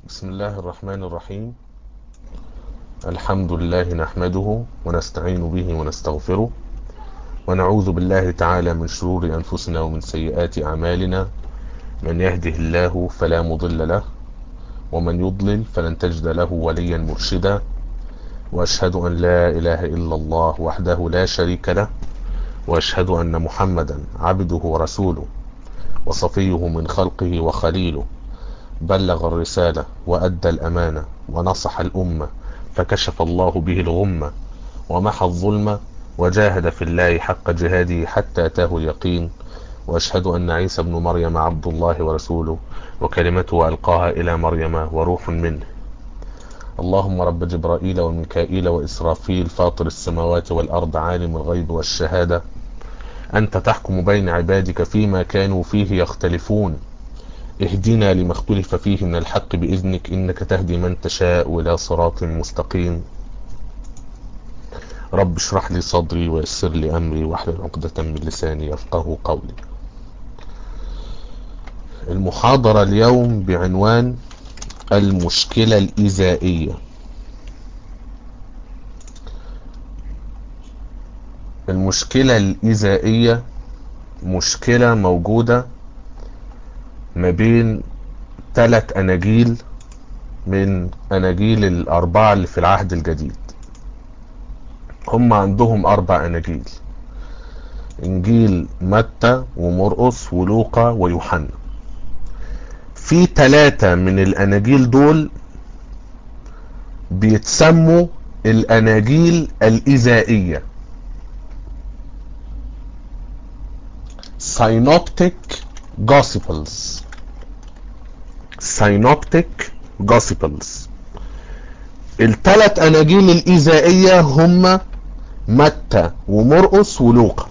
بسم الله الرحمن الرحيم الحمد لله نحمده ونستعين به ونستغفره ونعوذ بالله تعالى من شرور أنفسنا ومن سيئات أعمالنا من يهده الله فلا مضل له ومن يضلل فلن تجد له وليا مرشدا وأشهد أن لا إله إلا الله وحده لا شريك له وأشهد أن محمدا عبده ورسوله وصفيه من خلقه وخليله بلغ الرسالة وأدى الأمانة ونصح الأمة فكشف الله به الغمة ومحى الظلم وجاهد في الله حق جهاده حتى أتاه اليقين وأشهد أن عيسى بن مريم عبد الله ورسوله وكلمته ألقاها إلى مريم وروح منه اللهم رب جبرائيل وميكائيل وإسرافيل فاطر السماوات والأرض عالم الغيب والشهادة أنت تحكم بين عبادك فيما كانوا فيه يختلفون اهدنا لما اختلف فيه من الحق بإذنك إنك تهدي من تشاء إلى صراط مستقيم رب اشرح لي صدري ويسر لي أمري واحلل عقدة من لساني يفقه قولي المحاضرة اليوم بعنوان المشكلة الإزائية المشكلة الإزائية مشكلة موجودة ما بين ثلاث أناجيل من أناجيل الأربعة اللي في العهد الجديد هم عندهم أربع أناجيل إنجيل متى ومرقس ولوقا ويوحنا في ثلاثة من الأناجيل دول بيتسموا الأناجيل الإزائية Synoptic Gospels Synoptic Gospels الثلاث أناجيل الإزائية هم متى ومرقس ولوقا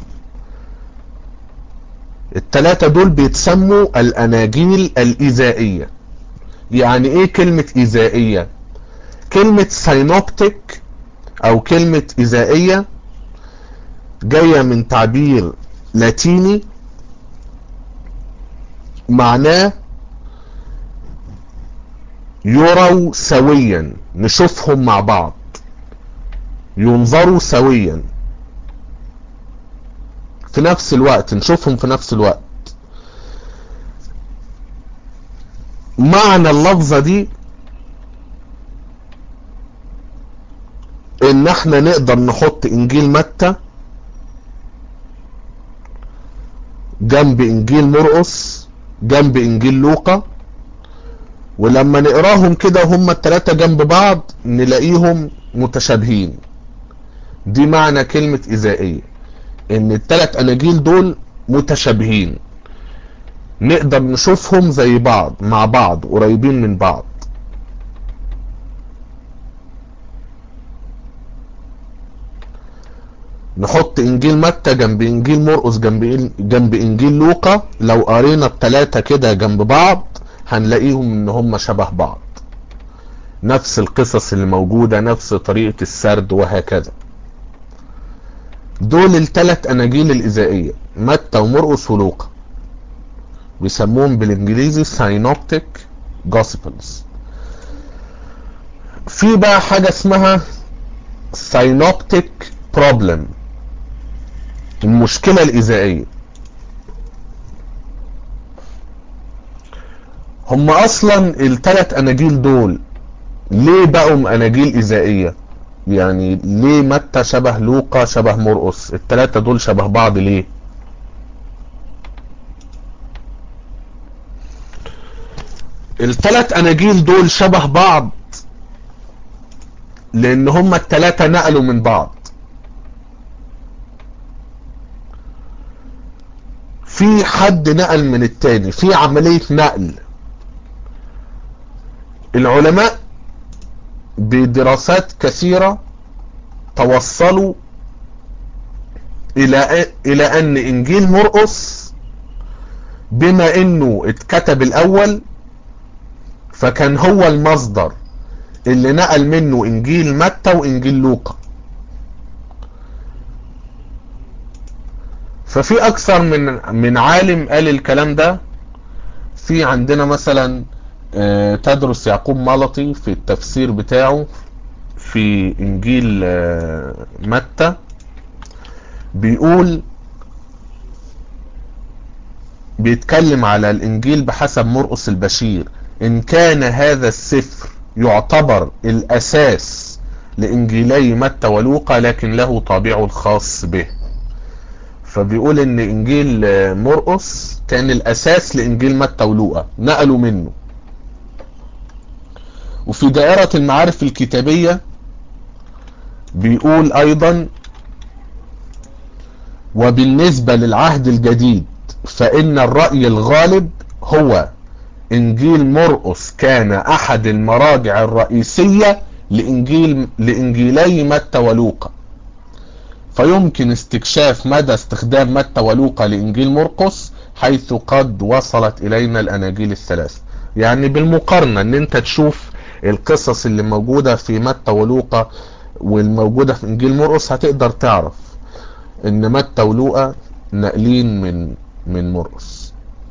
الثلاثة دول بيتسموا الأناجيل الإزائية يعني إيه كلمة إزائية كلمة سينوبتيك أو كلمة إزائية جاية من تعبير لاتيني معناه يروا سويا نشوفهم مع بعض ينظروا سويا في نفس الوقت نشوفهم في نفس الوقت معنى اللفظة دي ان احنا نقدر نحط انجيل متى جنب انجيل مرقس جنب انجيل لوقا ولما نقراهم كده هما التلاتة جنب بعض نلاقيهم متشابهين دي معنى كلمة إزائية ان التلات اناجيل دول متشابهين نقدر نشوفهم زي بعض مع بعض قريبين من بعض نحط انجيل متى جنب انجيل مرقس جنب جنب انجيل لوقا لو قرينا التلاتة كده جنب بعض هنلاقيهم ان هم شبه بعض نفس القصص اللي موجودة نفس طريقة السرد وهكذا دول الثلاث اناجيل الازائية متى ومرقس ولوقا بيسموهم بالانجليزي ساينوبتيك جوسبلز في بقى حاجة اسمها ساينوبتيك بروبلم المشكلة الازائية هم اصلا الثلاث اناجيل دول ليه بقوا اناجيل ازائيه يعني ليه متى شبه لوقا شبه مرقس الثلاثه دول شبه بعض ليه الثلاث اناجيل دول شبه بعض لان هم الثلاثه نقلوا من بعض في حد نقل من التاني في عمليه نقل العلماء بدراسات كثيرة توصلوا الى الى ان انجيل مرقس بما انه اتكتب الاول فكان هو المصدر اللي نقل منه انجيل متى وانجيل لوقا ففي اكثر من من عالم قال الكلام ده في عندنا مثلا آه، تدرس يعقوب ملطي في التفسير بتاعه في انجيل آه، متى بيقول بيتكلم على الانجيل بحسب مرقس البشير ان كان هذا السفر يعتبر الاساس لانجيلي متى ولوقا لكن له طابعه الخاص به فبيقول ان انجيل مرقس كان الاساس لانجيل متى ولوقا نقلوا منه وفي دائرة المعارف الكتابية بيقول ايضا وبالنسبة للعهد الجديد فان الرأي الغالب هو انجيل مرقس كان احد المراجع الرئيسية لانجيل لانجيلي متى ولوقا فيمكن استكشاف مدى استخدام متى ولوقا لانجيل مرقس حيث قد وصلت الينا الاناجيل الثلاث يعني بالمقارنة ان انت تشوف القصص اللي موجودة في متى ولوقا والموجودة في انجيل مرقس هتقدر تعرف ان متى ولوقا ناقلين من من مرقس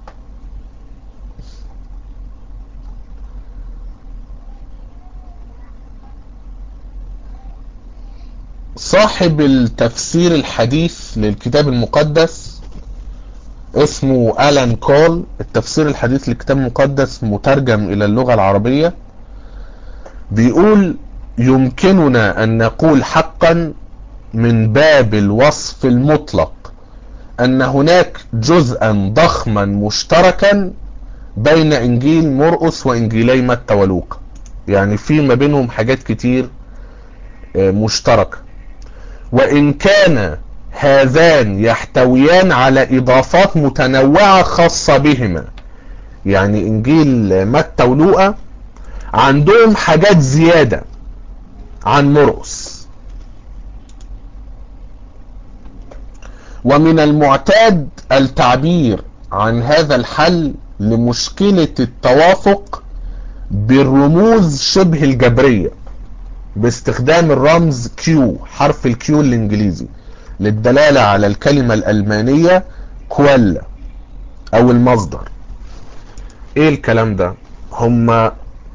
صاحب التفسير الحديث للكتاب المقدس اسمه ألان كول التفسير الحديث للكتاب المقدس مترجم إلى اللغة العربية بيقول يمكننا أن نقول حقا من باب الوصف المطلق أن هناك جزءا ضخما مشتركا بين إنجيل مرقس وإنجيلي متى ولوقا يعني في ما بينهم حاجات كتير مشتركة وإن كان هذان يحتويان على إضافات متنوعة خاصة بهما يعني إنجيل متى ولوقا عندهم حاجات زيادة عن مرقس ومن المعتاد التعبير عن هذا الحل لمشكلة التوافق بالرموز شبه الجبرية باستخدام الرمز كيو حرف الكيو الانجليزي للدلالة على الكلمة الألمانية كويلا أو المصدر إيه الكلام ده هم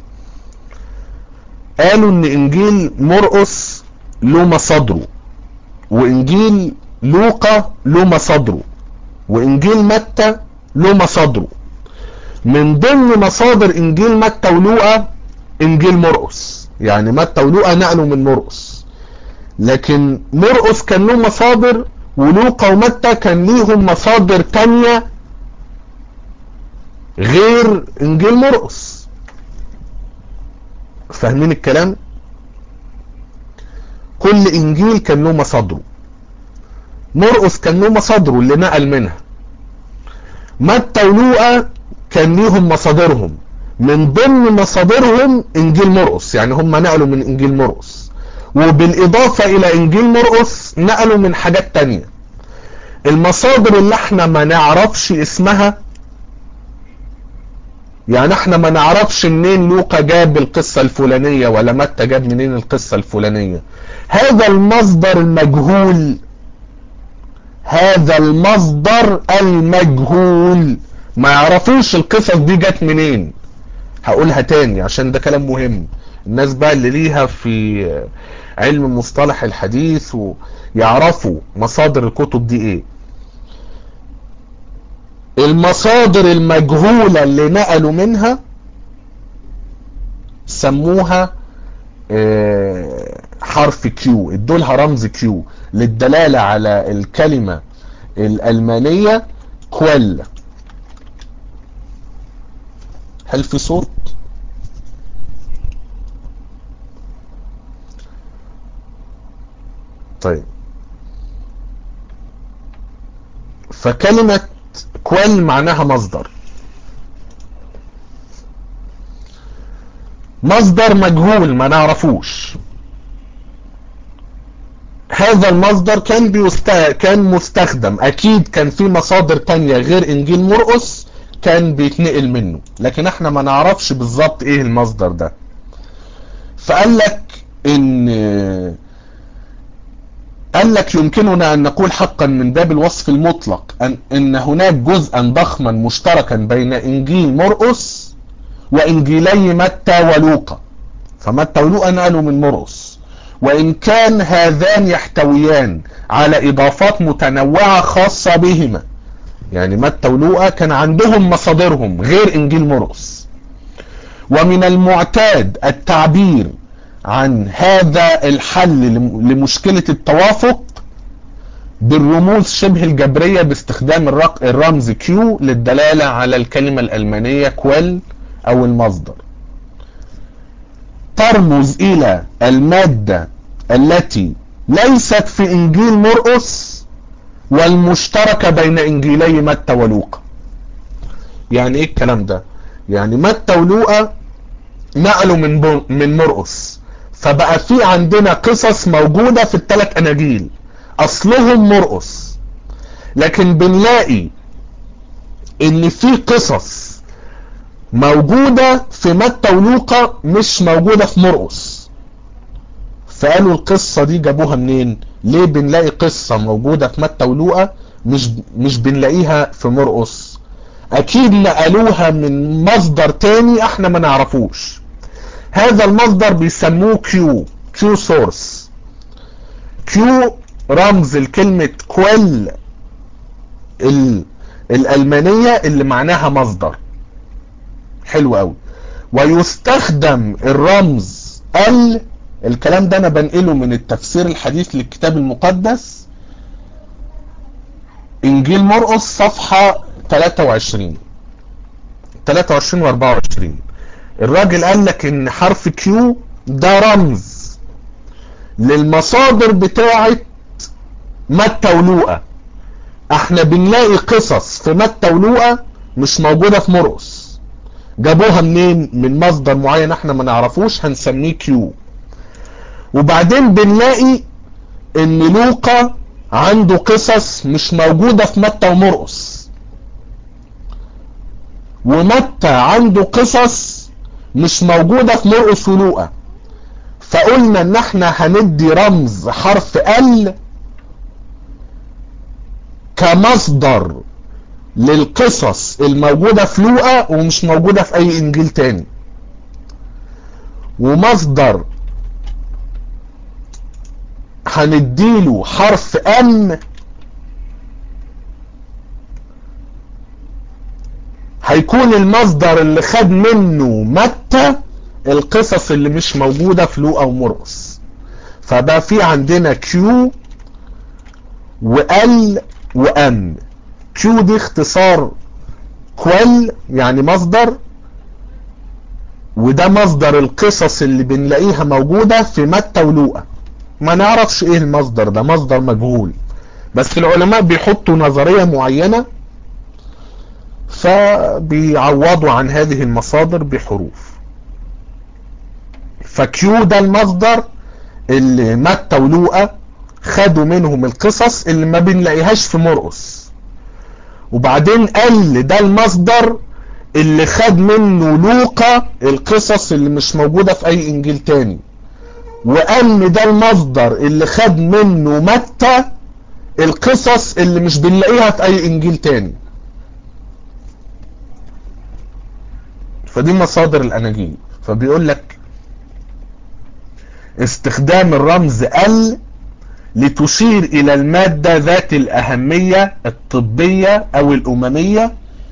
قالوا إن إنجيل مرقس له مصادره وإنجيل لوقا له مصادره وإنجيل متى له مصادره من ضمن مصادر إنجيل متى ولوقا إنجيل مرقس يعني متى ولوقا نقلوا من مرقس لكن مرقس كان له مصادر ولوقا ومتى كان ليهم مصادر تانية غير انجيل مرقس فاهمين الكلام كل انجيل كان له مصادره مرقس كان له مصادره اللي نقل منها متى ولوقا كان ليهم مصادرهم من ضمن مصادرهم انجيل مرقس يعني هم نقلوا من انجيل مرقس وبالاضافة الى انجيل مرقس نقلوا من حاجات تانية المصادر اللي احنا ما نعرفش اسمها يعني احنا ما نعرفش منين لوقا جاب القصة الفلانية ولا متى جاب منين القصة الفلانية هذا المصدر المجهول هذا المصدر المجهول ما يعرفوش القصص دي جت منين هقولها تاني عشان ده كلام مهم الناس بقى اللي ليها في علم مصطلح الحديث ويعرفوا مصادر الكتب دي ايه المصادر المجهولة اللي نقلوا منها سموها حرف كيو ادولها رمز كيو للدلالة على الكلمة الألمانية كويلا هل في صوت طيب فكلمة كويل معناها مصدر مصدر مجهول ما نعرفوش هذا المصدر كان بيست... كان مستخدم اكيد كان في مصادر تانية غير انجيل مرقس كان بيتنقل منه لكن احنا ما نعرفش بالظبط ايه المصدر ده فقال لك ان قال لك يمكننا ان نقول حقا من باب الوصف المطلق ان, إن هناك جزءا ضخما مشتركا بين انجيل مرقس وإنجيلي متى ولوقا فمتى ولوقا نقلوا من مرقس وإن كان هذان يحتويان على إضافات متنوعة خاصة بهما يعني متى ولوقا كان عندهم مصادرهم غير إنجيل مرقس ومن المعتاد التعبير عن هذا الحل لمشكلة التوافق بالرموز شبه الجبرية باستخدام الرمز كيو للدلالة على الكلمة الألمانية كويل أو المصدر ترمز إلى المادة التي ليست في إنجيل مرقس والمشتركة بين إنجيلي متى ولوقا يعني إيه الكلام ده يعني متى ولوقا نقلوا من من مرقس فبقى في عندنا قصص موجودة في الثلاث أناجيل أصلهم مرقس لكن بنلاقي إن في قصص موجودة في متى ولوقا مش موجودة في مرقس فقالوا القصة دي جابوها منين ليه بنلاقي قصة موجودة في متى ولوقا مش مش بنلاقيها في مرقس اكيد نقلوها من مصدر تاني احنا ما نعرفوش هذا المصدر بيسموه كيو كيو سورس كيو رمز الكلمة كويل الألمانية اللي معناها مصدر حلو قوي ويستخدم الرمز ال الكلام ده انا بنقله من التفسير الحديث للكتاب المقدس انجيل مرقس صفحة 23 23 و 24 الراجل قال لك ان حرف كيو ده رمز للمصادر بتاعة متى ولوقا احنا بنلاقي قصص في متى ولوقا مش موجودة في مرقس جابوها منين من مصدر معين احنا ما نعرفوش هنسميه كيو وبعدين بنلاقي ان لوقا عنده قصص مش موجودة في متى ومرقس ومتى عنده قصص مش موجودة في مرقس ولوقا فقلنا ان احنا هندي رمز حرف ال كمصدر للقصص الموجودة في لوقا ومش موجودة في اي انجيل تاني ومصدر هنديله حرف ام هيكون المصدر اللي خد منه متى القصص اللي مش موجودة في لوقا ومرقس فبقى في عندنا كيو وال وام كيو دي اختصار كويل يعني مصدر وده مصدر القصص اللي بنلاقيها موجودة في متى ولوقا ما نعرفش ايه المصدر ده مصدر مجهول بس العلماء بيحطوا نظرية معينة فبيعوضوا عن هذه المصادر بحروف فكيو ده المصدر اللي متى ولوقا خدوا منهم القصص اللي ما بنلاقيهاش في مرقس وبعدين قال ده المصدر اللي خد منه لوقا القصص اللي مش موجودة في اي انجيل تاني وان ده المصدر اللي خد منه متى القصص اللي مش بنلاقيها في اي انجيل تاني فدي مصادر الاناجيل فبيقول لك استخدام الرمز ال لتشير الى المادة ذات الاهمية الطبية او الاممية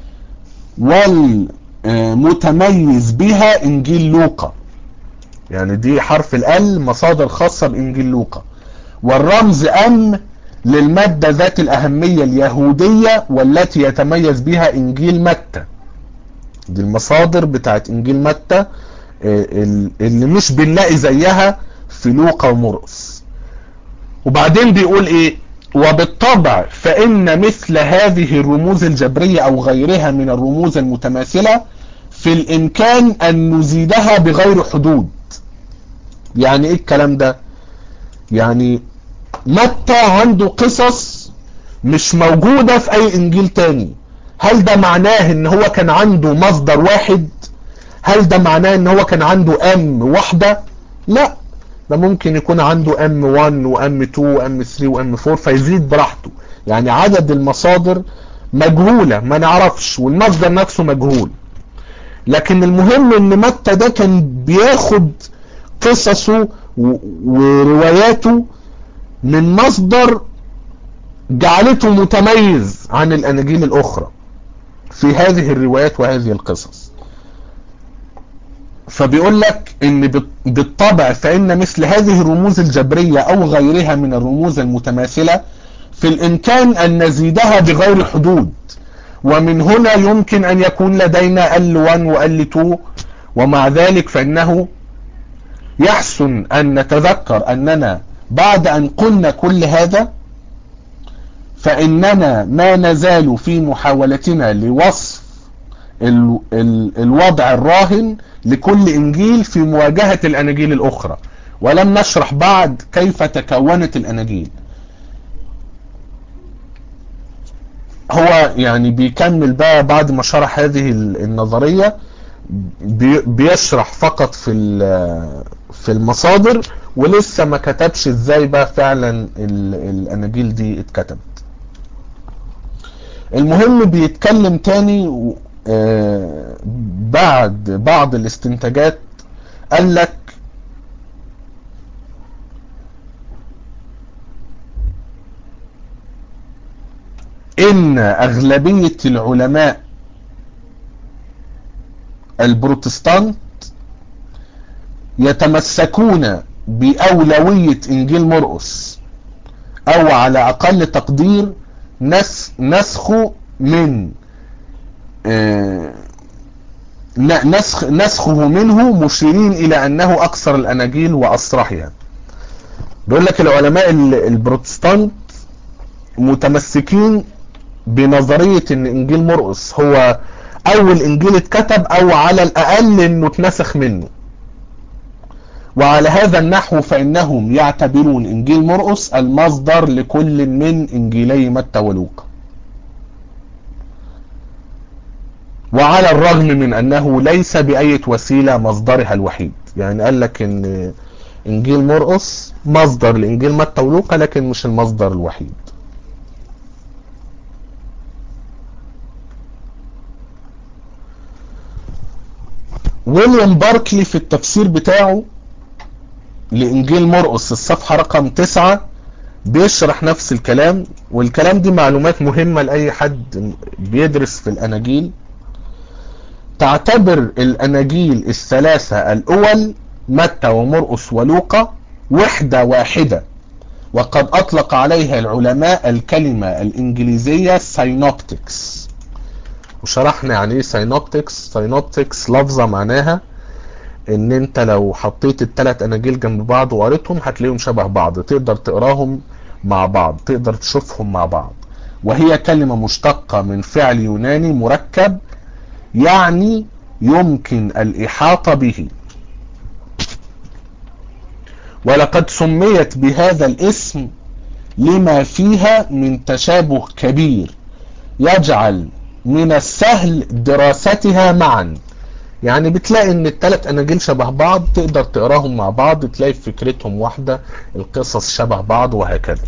والمتميز بها انجيل لوقا يعني دي حرف ال مصادر خاصة بانجيل لوقا والرمز ام للمادة ذات الاهمية اليهودية والتي يتميز بها انجيل متى دي المصادر بتاعت انجيل متى اللي مش بنلاقي زيها في لوقا ومرقس وبعدين بيقول ايه وبالطبع فان مثل هذه الرموز الجبرية او غيرها من الرموز المتماثلة في الامكان ان نزيدها بغير حدود يعني ايه الكلام ده يعني متى عنده قصص مش موجودة في اي انجيل تاني هل ده معناه ان هو كان عنده مصدر واحد هل ده معناه ان هو كان عنده ام واحدة لا ده ممكن يكون عنده ام 1 وام 2 وام 3 وام 4 فيزيد براحته يعني عدد المصادر مجهولة ما نعرفش والمصدر نفسه مجهول لكن المهم ان متى ده كان بياخد قصصه ورواياته من مصدر جعلته متميز عن الاناجيل الاخرى في هذه الروايات وهذه القصص فبيقول لك ان بالطبع فان مثل هذه الرموز الجبرية او غيرها من الرموز المتماثلة في الامكان ان نزيدها بغير حدود ومن هنا يمكن ان يكون لدينا L1 و L2 ومع ذلك فانه يحسن ان نتذكر اننا بعد ان قلنا كل هذا فاننا ما نزال في محاولتنا لوصف ال ال الوضع الراهن لكل انجيل في مواجهة الاناجيل الاخرى ولم نشرح بعد كيف تكونت الاناجيل هو يعني بيكمل بقى بعد ما شرح هذه النظرية بيشرح فقط في في المصادر ولسه ما كتبش ازاي بقى فعلا الاناجيل دي اتكتبت المهم بيتكلم تاني بعد بعض الاستنتاجات قال لك ان اغلبية العلماء البروتستانت يتمسكون بأولوية انجيل مرقس او على اقل تقدير نس نسخه من نسخ نسخه منه مشيرين الى انه اكثر الاناجيل واصرحها بيقول لك العلماء البروتستانت متمسكين بنظرية ان انجيل مرقس هو اول انجيل اتكتب او على الاقل انه اتنسخ منه وعلى هذا النحو فانهم يعتبرون انجيل مرقس المصدر لكل من انجيلي متى ولوقا وعلى الرغم من انه ليس باية وسيلة مصدرها الوحيد يعني قال لك ان انجيل مرقس مصدر لانجيل متى ولوقا لكن مش المصدر الوحيد ويليام باركلي في التفسير بتاعه لإنجيل مرقس الصفحة رقم تسعة بيشرح نفس الكلام والكلام دي معلومات مهمة لأي حد بيدرس في الأناجيل تعتبر الأناجيل الثلاثة الأول متى ومرقس ولوقا وحدة واحدة وقد أطلق عليها العلماء الكلمة الإنجليزية ساينوبتكس وشرحنا يعني ايه ساينوبتكس ساينوبتكس لفظة معناها ان انت لو حطيت الثلاث اناجيل جنب بعض وقريتهم هتلاقيهم شبه بعض تقدر تقراهم مع بعض تقدر تشوفهم مع بعض وهي كلمة مشتقة من فعل يوناني مركب يعني يمكن الإحاطة به ولقد سميت بهذا الاسم لما فيها من تشابه كبير يجعل من السهل دراستها معا يعني بتلاقي ان الثلاث اناجيل شبه بعض تقدر تقراهم مع بعض تلاقي فكرتهم واحدة القصص شبه بعض وهكذا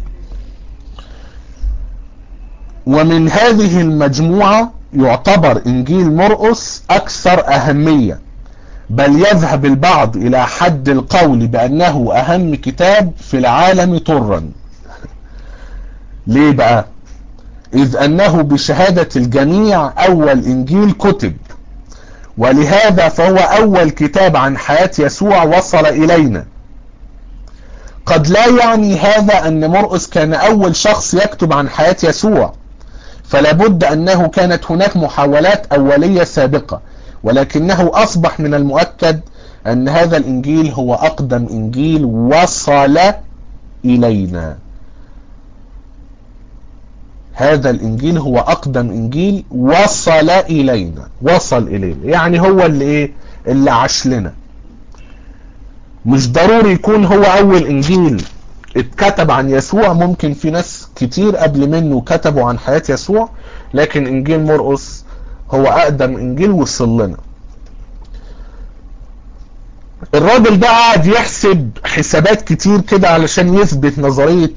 ومن هذه المجموعة يعتبر انجيل مرقس اكثر اهمية بل يذهب البعض الى حد القول بانه اهم كتاب في العالم طرا ليه بقى اذ انه بشهادة الجميع اول انجيل كتب ولهذا فهو اول كتاب عن حياة يسوع وصل الينا قد لا يعني هذا ان مرقس كان اول شخص يكتب عن حياة يسوع فلا بد انه كانت هناك محاولات اولية سابقة ولكنه اصبح من المؤكد ان هذا الانجيل هو اقدم انجيل وصل الينا هذا الانجيل هو اقدم انجيل وصل الينا وصل الينا يعني هو اللي ايه اللي عاش لنا مش ضروري يكون هو اول انجيل اتكتب عن يسوع ممكن في ناس كتير قبل منه كتبوا عن حياة يسوع لكن انجيل مرقس هو اقدم انجيل وصل لنا الراجل ده قاعد يحسب حسابات كتير كده علشان يثبت نظرية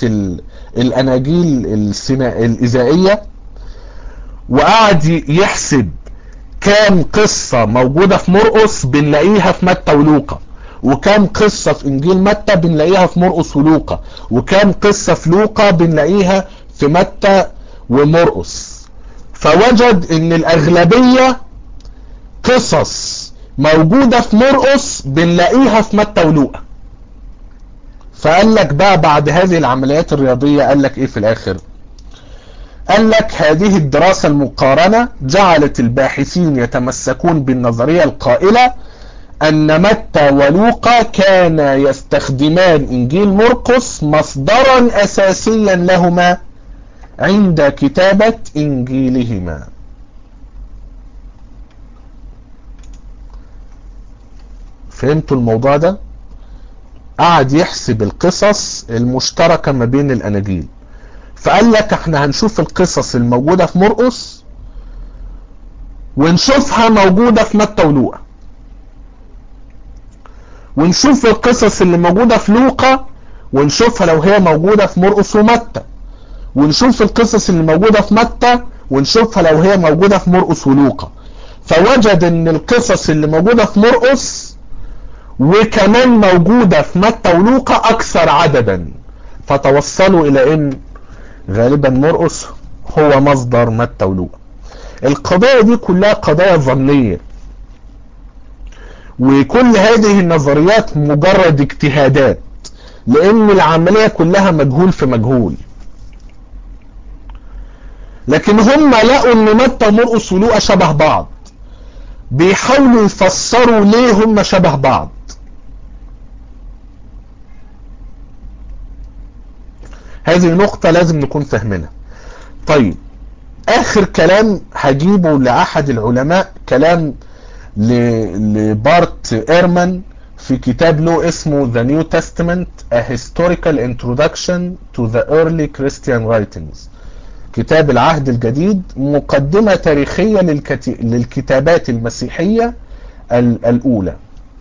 الاناجيل الإذائية وقعد يحسب كام قصة موجودة في مرقس بنلاقيها في متى ولوقا وكام قصة في انجيل متى بنلاقيها في مرقس ولوقا وكام قصة في لوقا بنلاقيها في متى ومرقس فوجد ان الاغلبية قصص موجودة في مرقس بنلاقيها في متى ولوقا فقال لك بقى بعد هذه العمليات الرياضية قال لك ايه في الاخر قال لك هذه الدراسة المقارنة جعلت الباحثين يتمسكون بالنظرية القائلة أن متى ولوقا كانا يستخدمان إنجيل مرقس مصدرا أساسيا لهما عند كتابة إنجيلهما فهمتوا الموضوع ده قعد يحسب القصص المشتركة ما بين الأناجيل فقال لك احنا هنشوف القصص الموجودة في مرقس ونشوفها موجودة في متى ولوقا ونشوف القصص اللي موجودة في لوقا ونشوفها لو هي موجودة في مرقس ومتى ونشوف القصص اللي موجودة في متى ونشوفها لو هي موجودة في مرقس ولوقا فوجد ان القصص اللي موجودة في مرقس وكمان موجودة في متى ولوقا اكثر عددا فتوصلوا الى ان غالبا مرقس هو مصدر متى ولوقا القضايا دي كلها قضايا ظنية وكل هذه النظريات مجرد اجتهادات لان العملية كلها مجهول في مجهول لكن هم لقوا ان متى ومرقس ولوقا شبه بعض بيحاولوا يفسروا ليه هم شبه بعض هذه النقطة لازم نكون فاهمينها طيب اخر كلام هجيبه لاحد العلماء كلام لبارت ايرمان في كتاب له اسمه The New Testament A Historical Introduction to the Early Christian Writings كتاب العهد الجديد مقدمة تاريخية للكت... للكتابات المسيحية ال... الأولى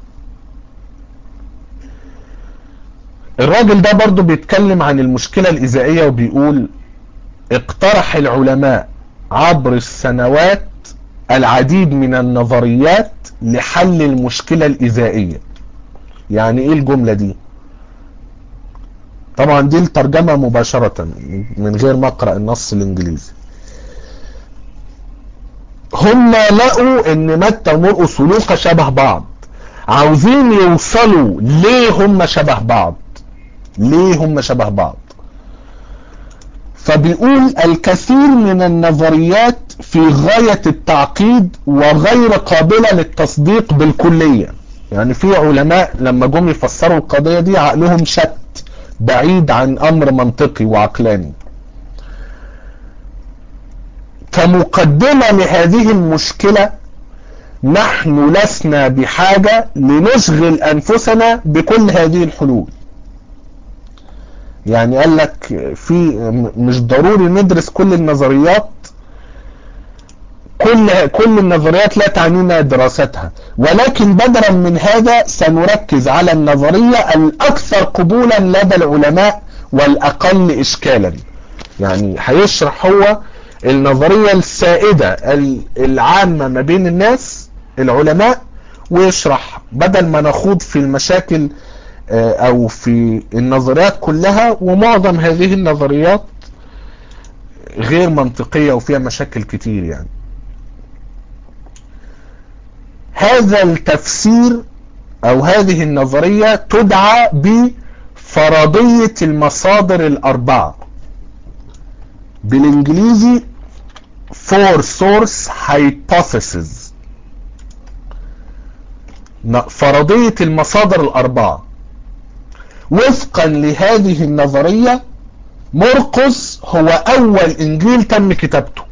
الراجل ده برضو بيتكلم عن المشكلة الإزائية وبيقول اقترح العلماء عبر السنوات العديد من النظريات لحل المشكلة الإزائية يعني ايه الجملة دي طبعا دي الترجمة مباشرة من غير ما اقرأ النص الانجليزي هم لقوا ان متى ومرقس ولوقا شبه بعض عاوزين يوصلوا ليه هم شبه بعض ليه هم شبه بعض فبيقول الكثير من النظريات في غاية التعقيد وغير قابلة للتصديق بالكلية يعني في علماء لما جم يفسروا القضية دي عقلهم شت بعيد عن امر منطقي وعقلاني كمقدمة لهذه المشكلة نحن لسنا بحاجة لنشغل انفسنا بكل هذه الحلول يعني قال لك في مش ضروري ندرس كل النظريات كل كل النظريات لا تعنينا دراستها ولكن بدلا من هذا سنركز على النظرية الأكثر قبولا لدى العلماء والأقل إشكالا يعني هيشرح هو النظرية السائدة العامة ما بين الناس العلماء ويشرح بدل ما نخوض في المشاكل أو في النظريات كلها ومعظم هذه النظريات غير منطقية وفيها مشاكل كتير يعني هذا التفسير او هذه النظرية تدعى بفرضية المصادر الاربعة بالانجليزي four source hypothesis فرضية المصادر الاربعة وفقا لهذه النظرية مرقس هو اول انجيل تم كتابته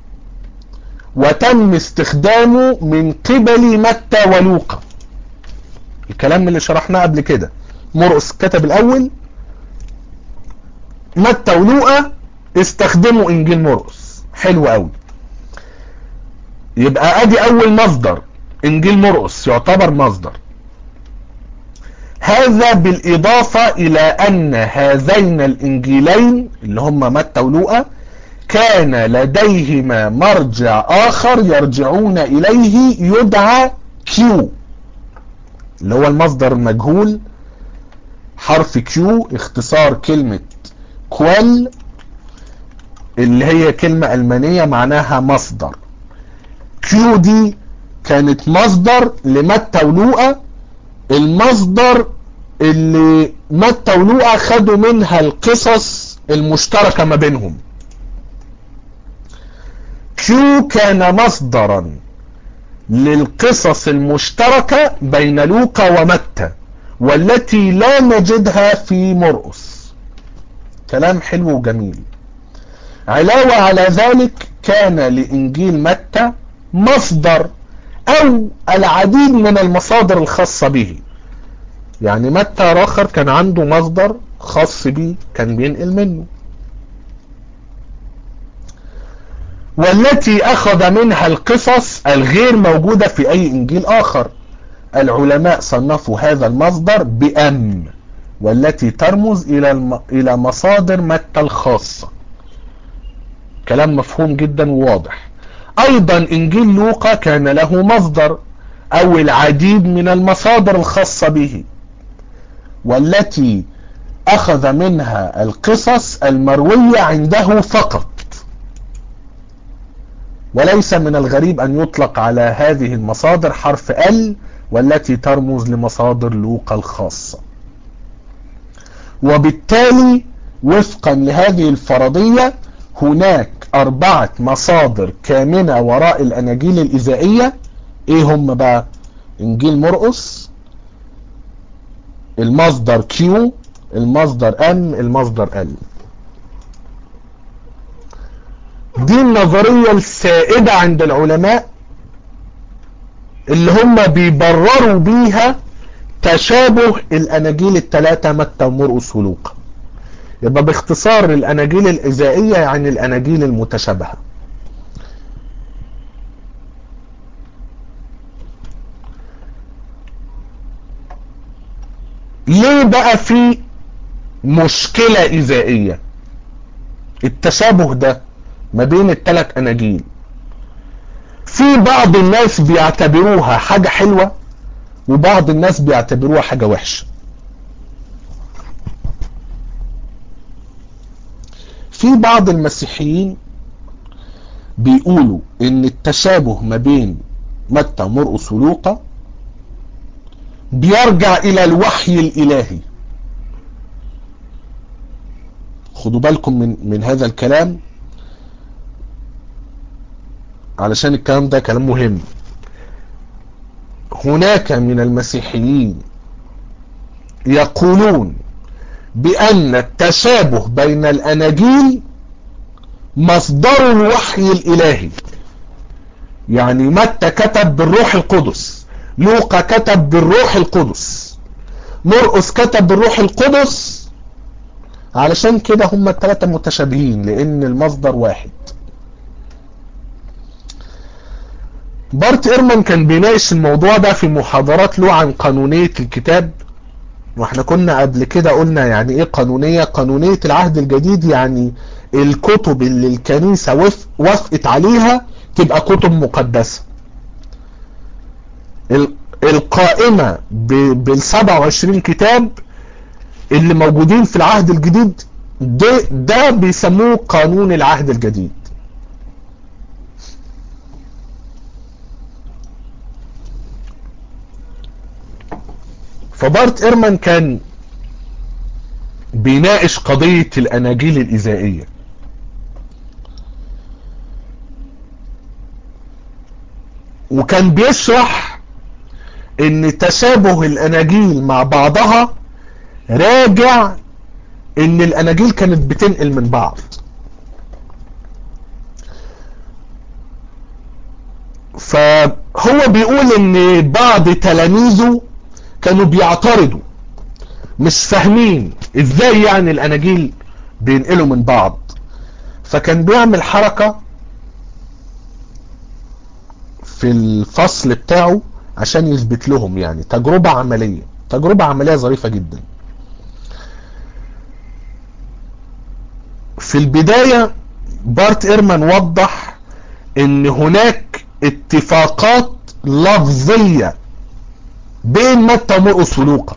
وتم استخدامه من قبل متى ولوقا الكلام اللي شرحناه قبل كده مرقس كتب الاول متى ولوقا استخدموا انجيل مرقس حلو قوي يبقى ادي اول مصدر انجيل مرقس يعتبر مصدر هذا بالاضافة الى ان هذين الانجيلين اللي هم متى ولوقا كان لديهما مرجع آخر يرجعون إليه يدعى كيو اللي هو المصدر المجهول حرف كيو اختصار كلمة كوال اللي هي كلمة ألمانية معناها مصدر كيو دي كانت مصدر لمتى ولوقا المصدر اللي متى ولوقا خدوا منها القصص المشتركة ما بينهم كيو كان مصدرا للقصص المشتركة بين لوقا ومتى والتي لا نجدها في مرقس كلام حلو وجميل علاوة على ذلك كان لإنجيل متى مصدر أو العديد من المصادر الخاصة به يعني متى آخر كان عنده مصدر خاص به كان بينقل منه والتي أخذ منها القصص الغير موجودة في أي إنجيل آخر العلماء صنفوا هذا المصدر بأم والتي ترمز إلى الم... إلى مصادر متى الخاصة كلام مفهوم جدا وواضح أيضا إنجيل لوقا كان له مصدر أو العديد من المصادر الخاصة به والتي أخذ منها القصص المروية عنده فقط وليس من الغريب أن يطلق على هذه المصادر حرف ال والتي ترمز لمصادر لوقا الخاصة وبالتالي وفقا لهذه الفرضية هناك أربعة مصادر كامنة وراء الأناجيل الإذائية إيه هم بقى إنجيل مرقس المصدر كيو المصدر ام المصدر ال دي النظرية السائدة عند العلماء اللي هم بيبرروا بيها تشابه الاناجيل الثلاثة متى ومرقس ولوقا يبقى باختصار الاناجيل الاذائية يعني الاناجيل المتشابهة ليه بقى في مشكلة إذائية التشابه ده ما بين الثلاث أناجيل في بعض الناس بيعتبروها حاجة حلوة وبعض الناس بيعتبروها حاجة وحشة في بعض المسيحيين بيقولوا ان التشابه ما بين متى ومرقس ولوقا بيرجع الى الوحي الالهي خدوا بالكم من من هذا الكلام علشان الكلام ده كلام مهم هناك من المسيحيين يقولون بأن التشابه بين الأناجيل مصدر الوحي الإلهي يعني متى كتب بالروح القدس لوقا كتب بالروح القدس مرقس كتب بالروح القدس علشان كده هم الثلاثة متشابهين لأن المصدر واحد بارت إيرمان كان بيناقش الموضوع ده في محاضرات له عن قانونية الكتاب واحنا كنا قبل كده قلنا يعني ايه قانونية قانونية العهد الجديد يعني الكتب اللي الكنيسة وف وافقت عليها تبقى كتب مقدسة القائمة بال 27 كتاب اللي موجودين في العهد الجديد ده, ده بيسموه قانون العهد الجديد فبارت إيرمان كان بيناقش قضية الأناجيل الإزائية وكان بيشرح ان تشابه الاناجيل مع بعضها راجع ان الاناجيل كانت بتنقل من بعض فهو بيقول ان بعض تلاميذه كانوا بيعترضوا مش فاهمين ازاي يعني الاناجيل بينقلوا من بعض فكان بيعمل حركة في الفصل بتاعه عشان يثبت لهم يعني تجربة عملية تجربة عملية ظريفة جدا في البداية بارت ايرمان وضح ان هناك اتفاقات لفظية بين متى ومرقس ولوقا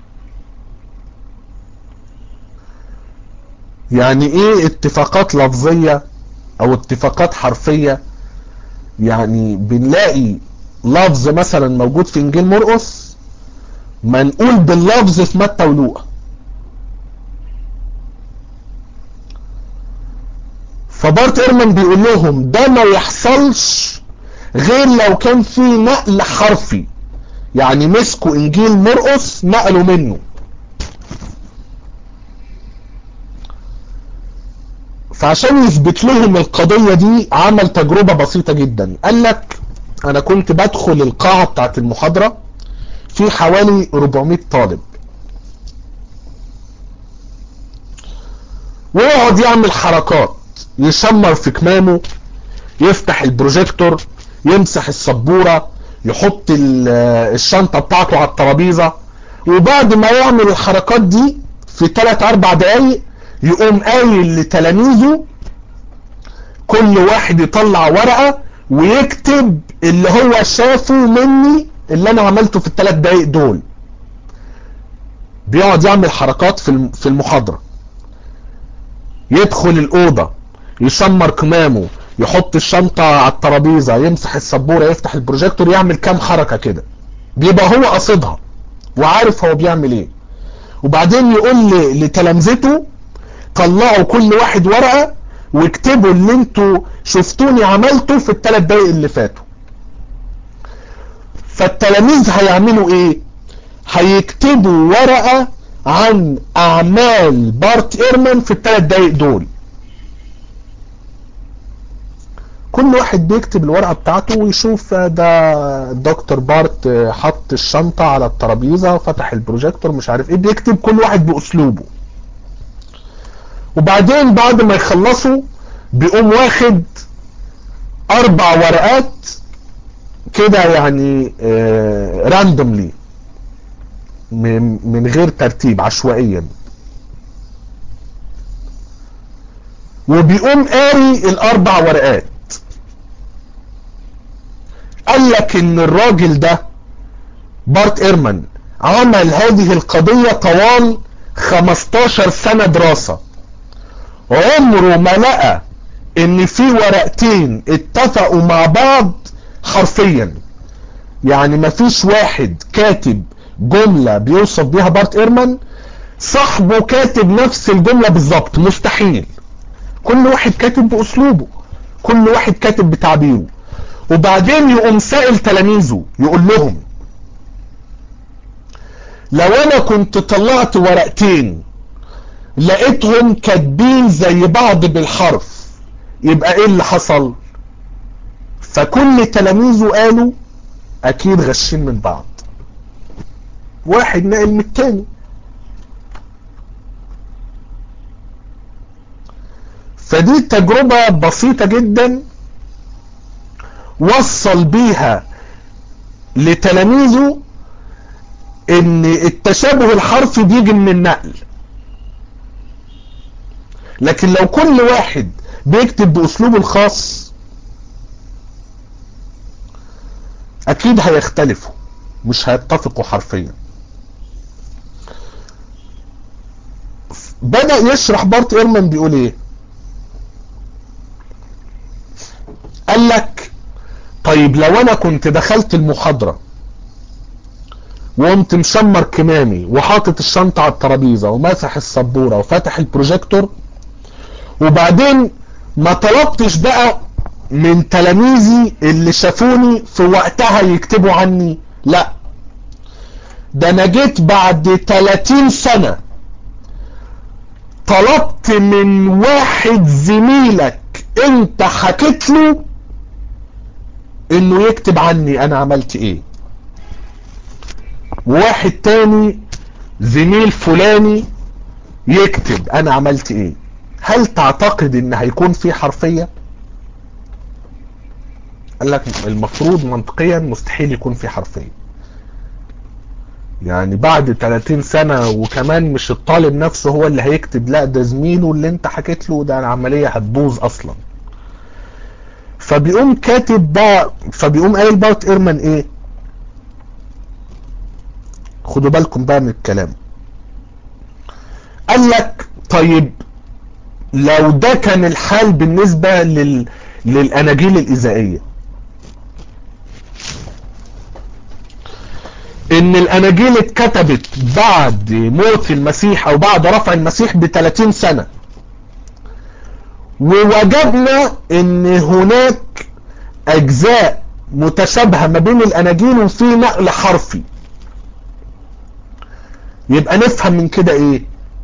يعني ايه اتفاقات لفظية او اتفاقات حرفية يعني بنلاقي لفظ مثلا موجود في انجيل مرقس منقول باللفظ في متى ولوقا فبارت ايرمان بيقول لهم ده ما يحصلش غير لو كان في نقل حرفي يعني مسكوا انجيل مرقس نقلوا منه فعشان يثبت لهم القضية دي عمل تجربة بسيطة جدا قال لك انا كنت بدخل القاعة بتاعت المحاضرة في حوالي 400 طالب ويقعد يعمل حركات يشمر في كمامه يفتح البروجيكتور يمسح السبورة يحط الشنطة بتاعته على الترابيزة وبعد ما يعمل الحركات دي في 3 4 دقايق يقوم قايل لتلاميذه كل واحد يطلع ورقة ويكتب اللي هو شافه مني اللي انا عملته في الثلاث دقايق دول بيقعد يعمل حركات في المحاضرة يدخل الأوضة يشمر كمامه يحط الشنطة على الترابيزة يمسح السبورة يفتح البروجيكتور يعمل كام حركة كده بيبقى هو قصدها وعارف هو بيعمل ايه وبعدين يقول لتلامذته طلعوا كل واحد ورقة واكتبوا اللي انتوا شفتوني عملته في الثلاث دقايق اللي فاتوا فالتلاميذ هيعملوا ايه هيكتبوا ورقة عن اعمال بارت ايرمان في الثلاث دقايق دول كل واحد بيكتب الورقة بتاعته ويشوف ده دكتور بارت حط الشنطة على الترابيزة وفتح البروجيكتور مش عارف ايه بيكتب كل واحد باسلوبه وبعدين بعد ما يخلصوا بيقوم واخد اربع ورقات كده يعني راندوملي من غير ترتيب عشوائيا وبيقوم قاري الاربع ورقات قال لك ان الراجل ده بارت ايرمان عمل هذه القضية طوال 15 سنة دراسة عمره ما لقى ان في ورقتين اتفقوا مع بعض حرفيا يعني ما فيش واحد كاتب جملة بيوصف بيها بارت ايرمان صاحبه كاتب نفس الجملة بالظبط مستحيل كل واحد كاتب باسلوبه كل واحد كاتب بتعبيره وبعدين يقوم سائل تلاميذه يقول لهم لو انا كنت طلعت ورقتين لقيتهم كاتبين زي بعض بالحرف يبقى ايه اللي حصل فكل تلاميذه قالوا اكيد غشين من بعض واحد نقل من التاني فدي تجربة بسيطة جدا وصل بيها لتلاميذه ان التشابه الحرفي بيجي من النقل لكن لو كل واحد بيكتب باسلوبه الخاص اكيد هيختلفوا مش هيتفقوا حرفيا بدأ يشرح بارت ايرمان بيقول ايه قال لك طيب لو انا كنت دخلت المحاضرة وقمت مشمر كمامي وحاطط الشنطة على الترابيزة وماسح السبورة وفاتح البروجيكتور وبعدين ما طلبتش بقى من تلاميذي اللي شافوني في وقتها يكتبوا عني لا ده انا جيت بعد 30 سنة طلبت من واحد زميلك انت حكيت له انه يكتب عني انا عملت ايه وواحد تاني زميل فلاني يكتب انا عملت ايه هل تعتقد ان هيكون في حرفية قال لك المفروض منطقيا مستحيل يكون في حرفية يعني بعد 30 سنة وكمان مش الطالب نفسه هو اللي هيكتب لا ده زميله اللي انت حكيت له ده العملية هتبوظ اصلا فبيقوم كاتب بقى فبيقوم قايل باوت ايرمان ايه خدوا بالكم بقى من الكلام قال لك طيب لو ده كان الحال بالنسبة لل... للأناجيل الإزائية ان الاناجيل اتكتبت بعد موت المسيح او بعد رفع المسيح ب 30 سنة ووجدنا ان هناك اجزاء متشابهة ما بين الاناجيل وفي نقل حرفي يبقى نفهم من كده ايه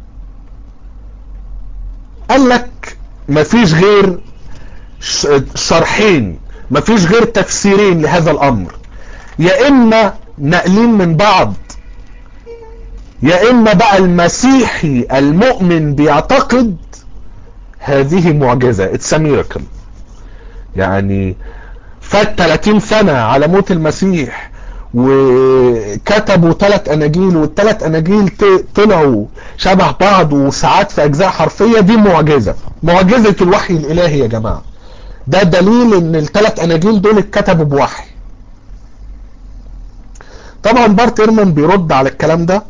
قال لك مفيش غير شرحين مفيش غير تفسيرين لهذا الامر يا اما ناقلين من بعض يا اما بقى المسيحي المؤمن بيعتقد هذه معجزة اتس ميراكل يعني فات 30 سنة على موت المسيح وكتبوا ثلاث اناجيل والثلاث اناجيل طلعوا شبه بعض وساعات في اجزاء حرفية دي معجزة معجزة الوحي الالهي يا جماعة ده دليل ان الثلاث اناجيل دول اتكتبوا بوحي طبعا بارت ايرمان بيرد على الكلام ده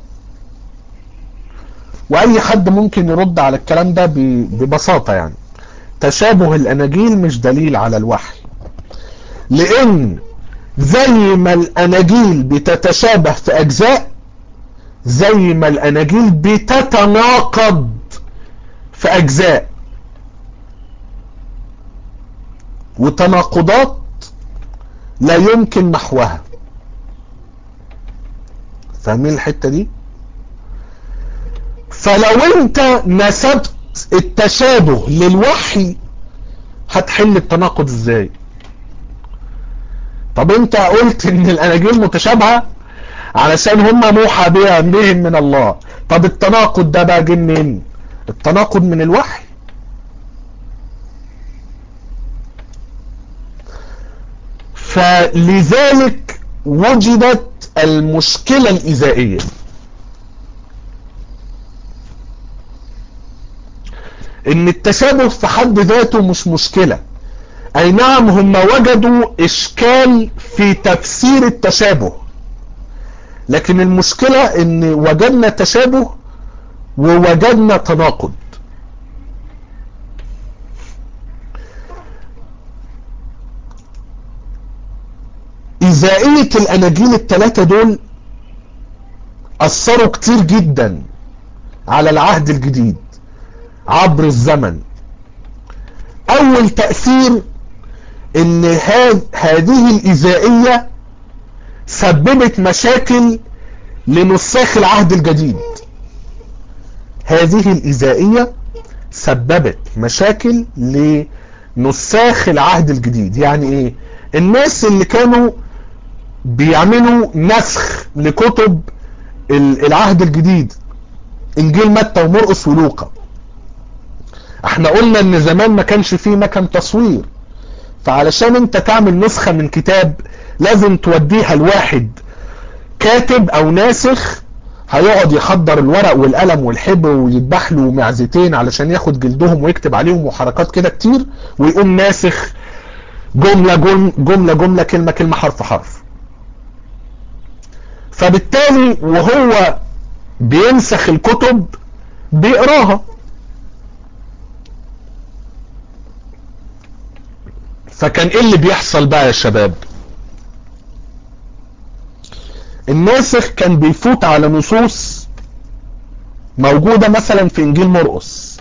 واي حد ممكن يرد على الكلام ده ببساطة يعني تشابه الاناجيل مش دليل على الوحي لان زي ما الاناجيل بتتشابه في اجزاء زي ما الاناجيل بتتناقض في اجزاء وتناقضات لا يمكن محوها فاهمين الحتة دي فلو انت نسبت التشابه للوحي هتحل التناقض ازاي طب انت قلت ان الاناجيل متشابهة علشان هم موحى بهم من الله طب التناقض ده بقى جه منين التناقض من الوحي فلذلك وجدت المشكلة الإزائية ان التشابه في حد ذاته مش مشكلة اي نعم هم وجدوا اشكال في تفسير التشابه لكن المشكلة ان وجدنا تشابه ووجدنا تناقض إزائية الأناجيل الثلاثة دول أثروا كتير جدا على العهد الجديد عبر الزمن أول تأثير إن هذه الإزائية سببت مشاكل لنساخ العهد الجديد هذه الإزائية سببت مشاكل لنساخ العهد الجديد يعني إيه الناس اللي كانوا بيعملوا نسخ لكتب العهد الجديد انجيل متى ومرقس ولوقا احنا قلنا ان زمان ما كانش فيه مكان تصوير فعلشان انت تعمل نسخة من كتاب لازم توديها لواحد كاتب او ناسخ هيقعد يحضر الورق والقلم والحبر ويذبح له معزتين علشان ياخد جلدهم ويكتب عليهم وحركات كده كتير ويقوم ناسخ جملة جملة جملة, جملة كلمة كلمة حرف حرف فبالتالي وهو بينسخ الكتب بيقراها فكان ايه اللي بيحصل بقى يا شباب الناسخ كان بيفوت على نصوص موجودة مثلا في انجيل مرقس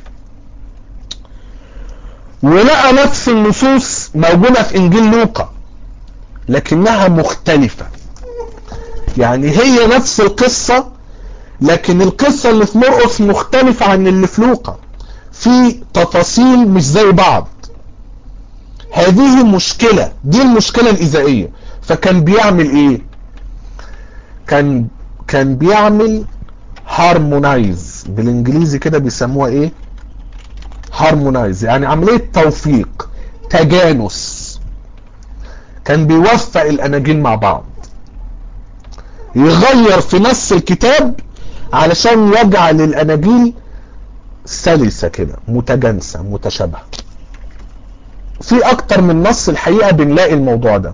ولقى نفس النصوص موجودة في انجيل لوقا لكنها مختلفة يعني هي نفس القصة لكن القصة اللي في مرقس مختلفة عن اللي في لوقا في تفاصيل مش زي بعض هذه مشكلة دي المشكلة الإزائية فكان بيعمل ايه كان كان بيعمل هارمونايز بالانجليزي كده بيسموها ايه هارمونايز يعني عملية توفيق تجانس كان بيوفق الاناجيل مع بعض يغير في نص الكتاب علشان يجعل الاناجيل سلسة كده متجانسة متشابهة في اكتر من نص الحقيقة بنلاقي الموضوع ده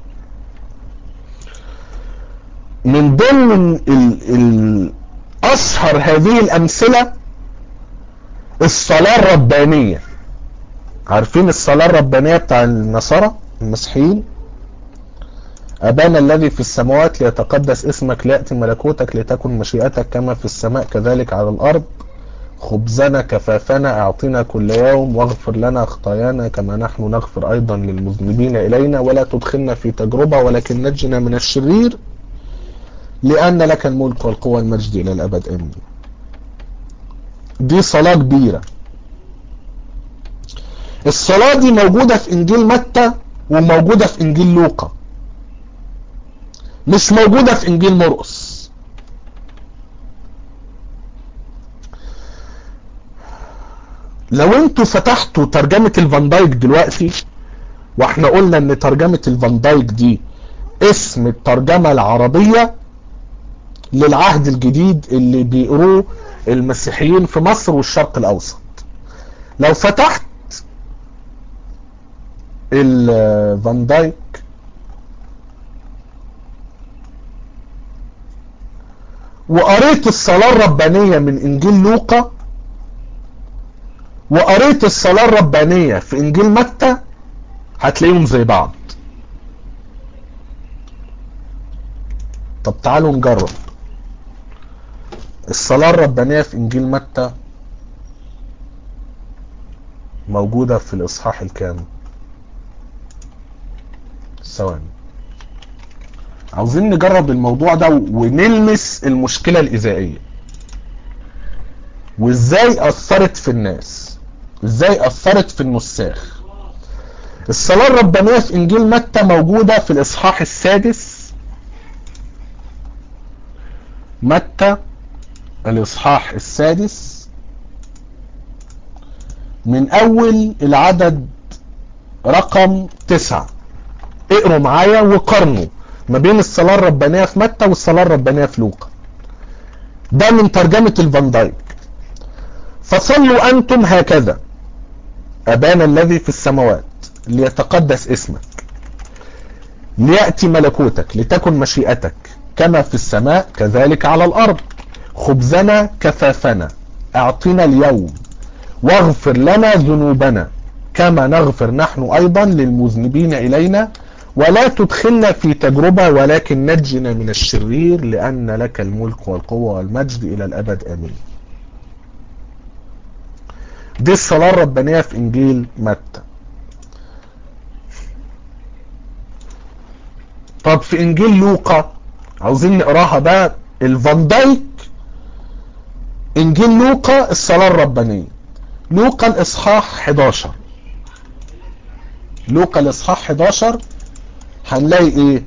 من ضمن ال ال اشهر هذه الامثلة الصلاة الربانية عارفين الصلاة الربانية بتاع النصارى المسيحيين أبانا الذي في السماوات ليتقدس اسمك ليأتي ملكوتك لتكن مشيئتك كما في السماء كذلك على الأرض خبزنا كفافنا أعطنا كل يوم واغفر لنا خطايانا كما نحن نغفر أيضا للمذنبين إلينا ولا تدخلنا في تجربة ولكن نجنا من الشرير لأن لك الملك والقوة والمجد إلى الأبد آمين دي صلاة كبيرة الصلاة دي موجودة في إنجيل متى وموجودة في إنجيل لوقا مش موجودة في إنجيل مرقس لو انتوا فتحتوا ترجمة الفان دايك دلوقتي واحنا قلنا ان ترجمة الفان دايك دي اسم الترجمة العربية للعهد الجديد اللي بيقروه المسيحيين في مصر والشرق الاوسط لو فتحت الفان دايك وقريت الصلاة الربانية من انجيل لوقا وقريت الصلاة الربانية في انجيل متى هتلاقيهم زي بعض طب تعالوا نجرب الصلاة الربانية في انجيل متى موجودة في الاصحاح الكام ثواني عاوزين نجرب الموضوع ده ونلمس المشكلة الإذائية وازاي أثرت في الناس ازاي أثرت في النساخ الصلاة الربانية في إنجيل متى موجودة في الإصحاح السادس متى الإصحاح السادس من أول العدد رقم تسعة اقروا معايا وقارنوا ما بين الصلاة الربانية في متى والصلاة الربانية في لوقا ده من ترجمة الفان دايك فصلوا أنتم هكذا أبانا الذي في السماوات ليتقدس اسمك ليأتي ملكوتك لتكن مشيئتك كما في السماء كذلك على الأرض خبزنا كفافنا أعطنا اليوم واغفر لنا ذنوبنا كما نغفر نحن أيضا للمذنبين إلينا ولا تدخلنا في تجربة ولكن نجنا من الشرير لأن لك الملك والقوة والمجد إلى الأبد آمين دي الصلاة الربانية في إنجيل متى طب في إنجيل لوقا عاوزين نقراها بقى الفان دايك إنجيل لوقا الصلاة الربانية لوقا الإصحاح 11 لوقا الإصحاح 11 هنلاقي ايه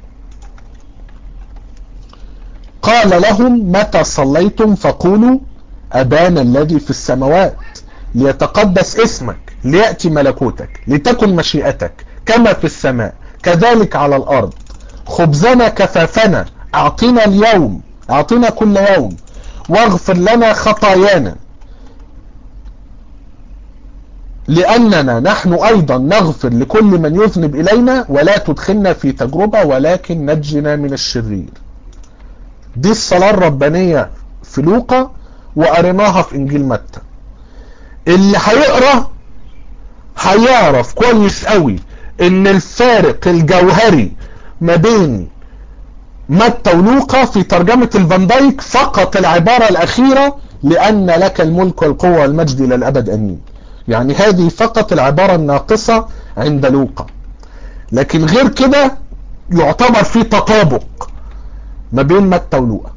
قال لهم متى صليتم فقولوا ابانا الذي في السماوات ليتقدس اسمك ليأتي ملكوتك لتكن مشيئتك كما في السماء كذلك على الارض خبزنا كفافنا اعطنا اليوم اعطنا كل يوم واغفر لنا خطايانا لأننا نحن أيضا نغفر لكل من يذنب إلينا ولا تدخلنا في تجربة ولكن نجنا من الشرير دي الصلاة الربانية في لوقا وقريناها في إنجيل متى اللي هيقرأ هيعرف كويس قوي ان الفارق الجوهري ما بين متى ولوقا في ترجمة الفان دايك فقط العبارة الأخيرة لأن لك الملك والقوة والمجد إلى الأبد أمين يعني هذه فقط العبارة الناقصة عند لوقا لكن غير كده يعتبر في تطابق ما بين متى ولوقا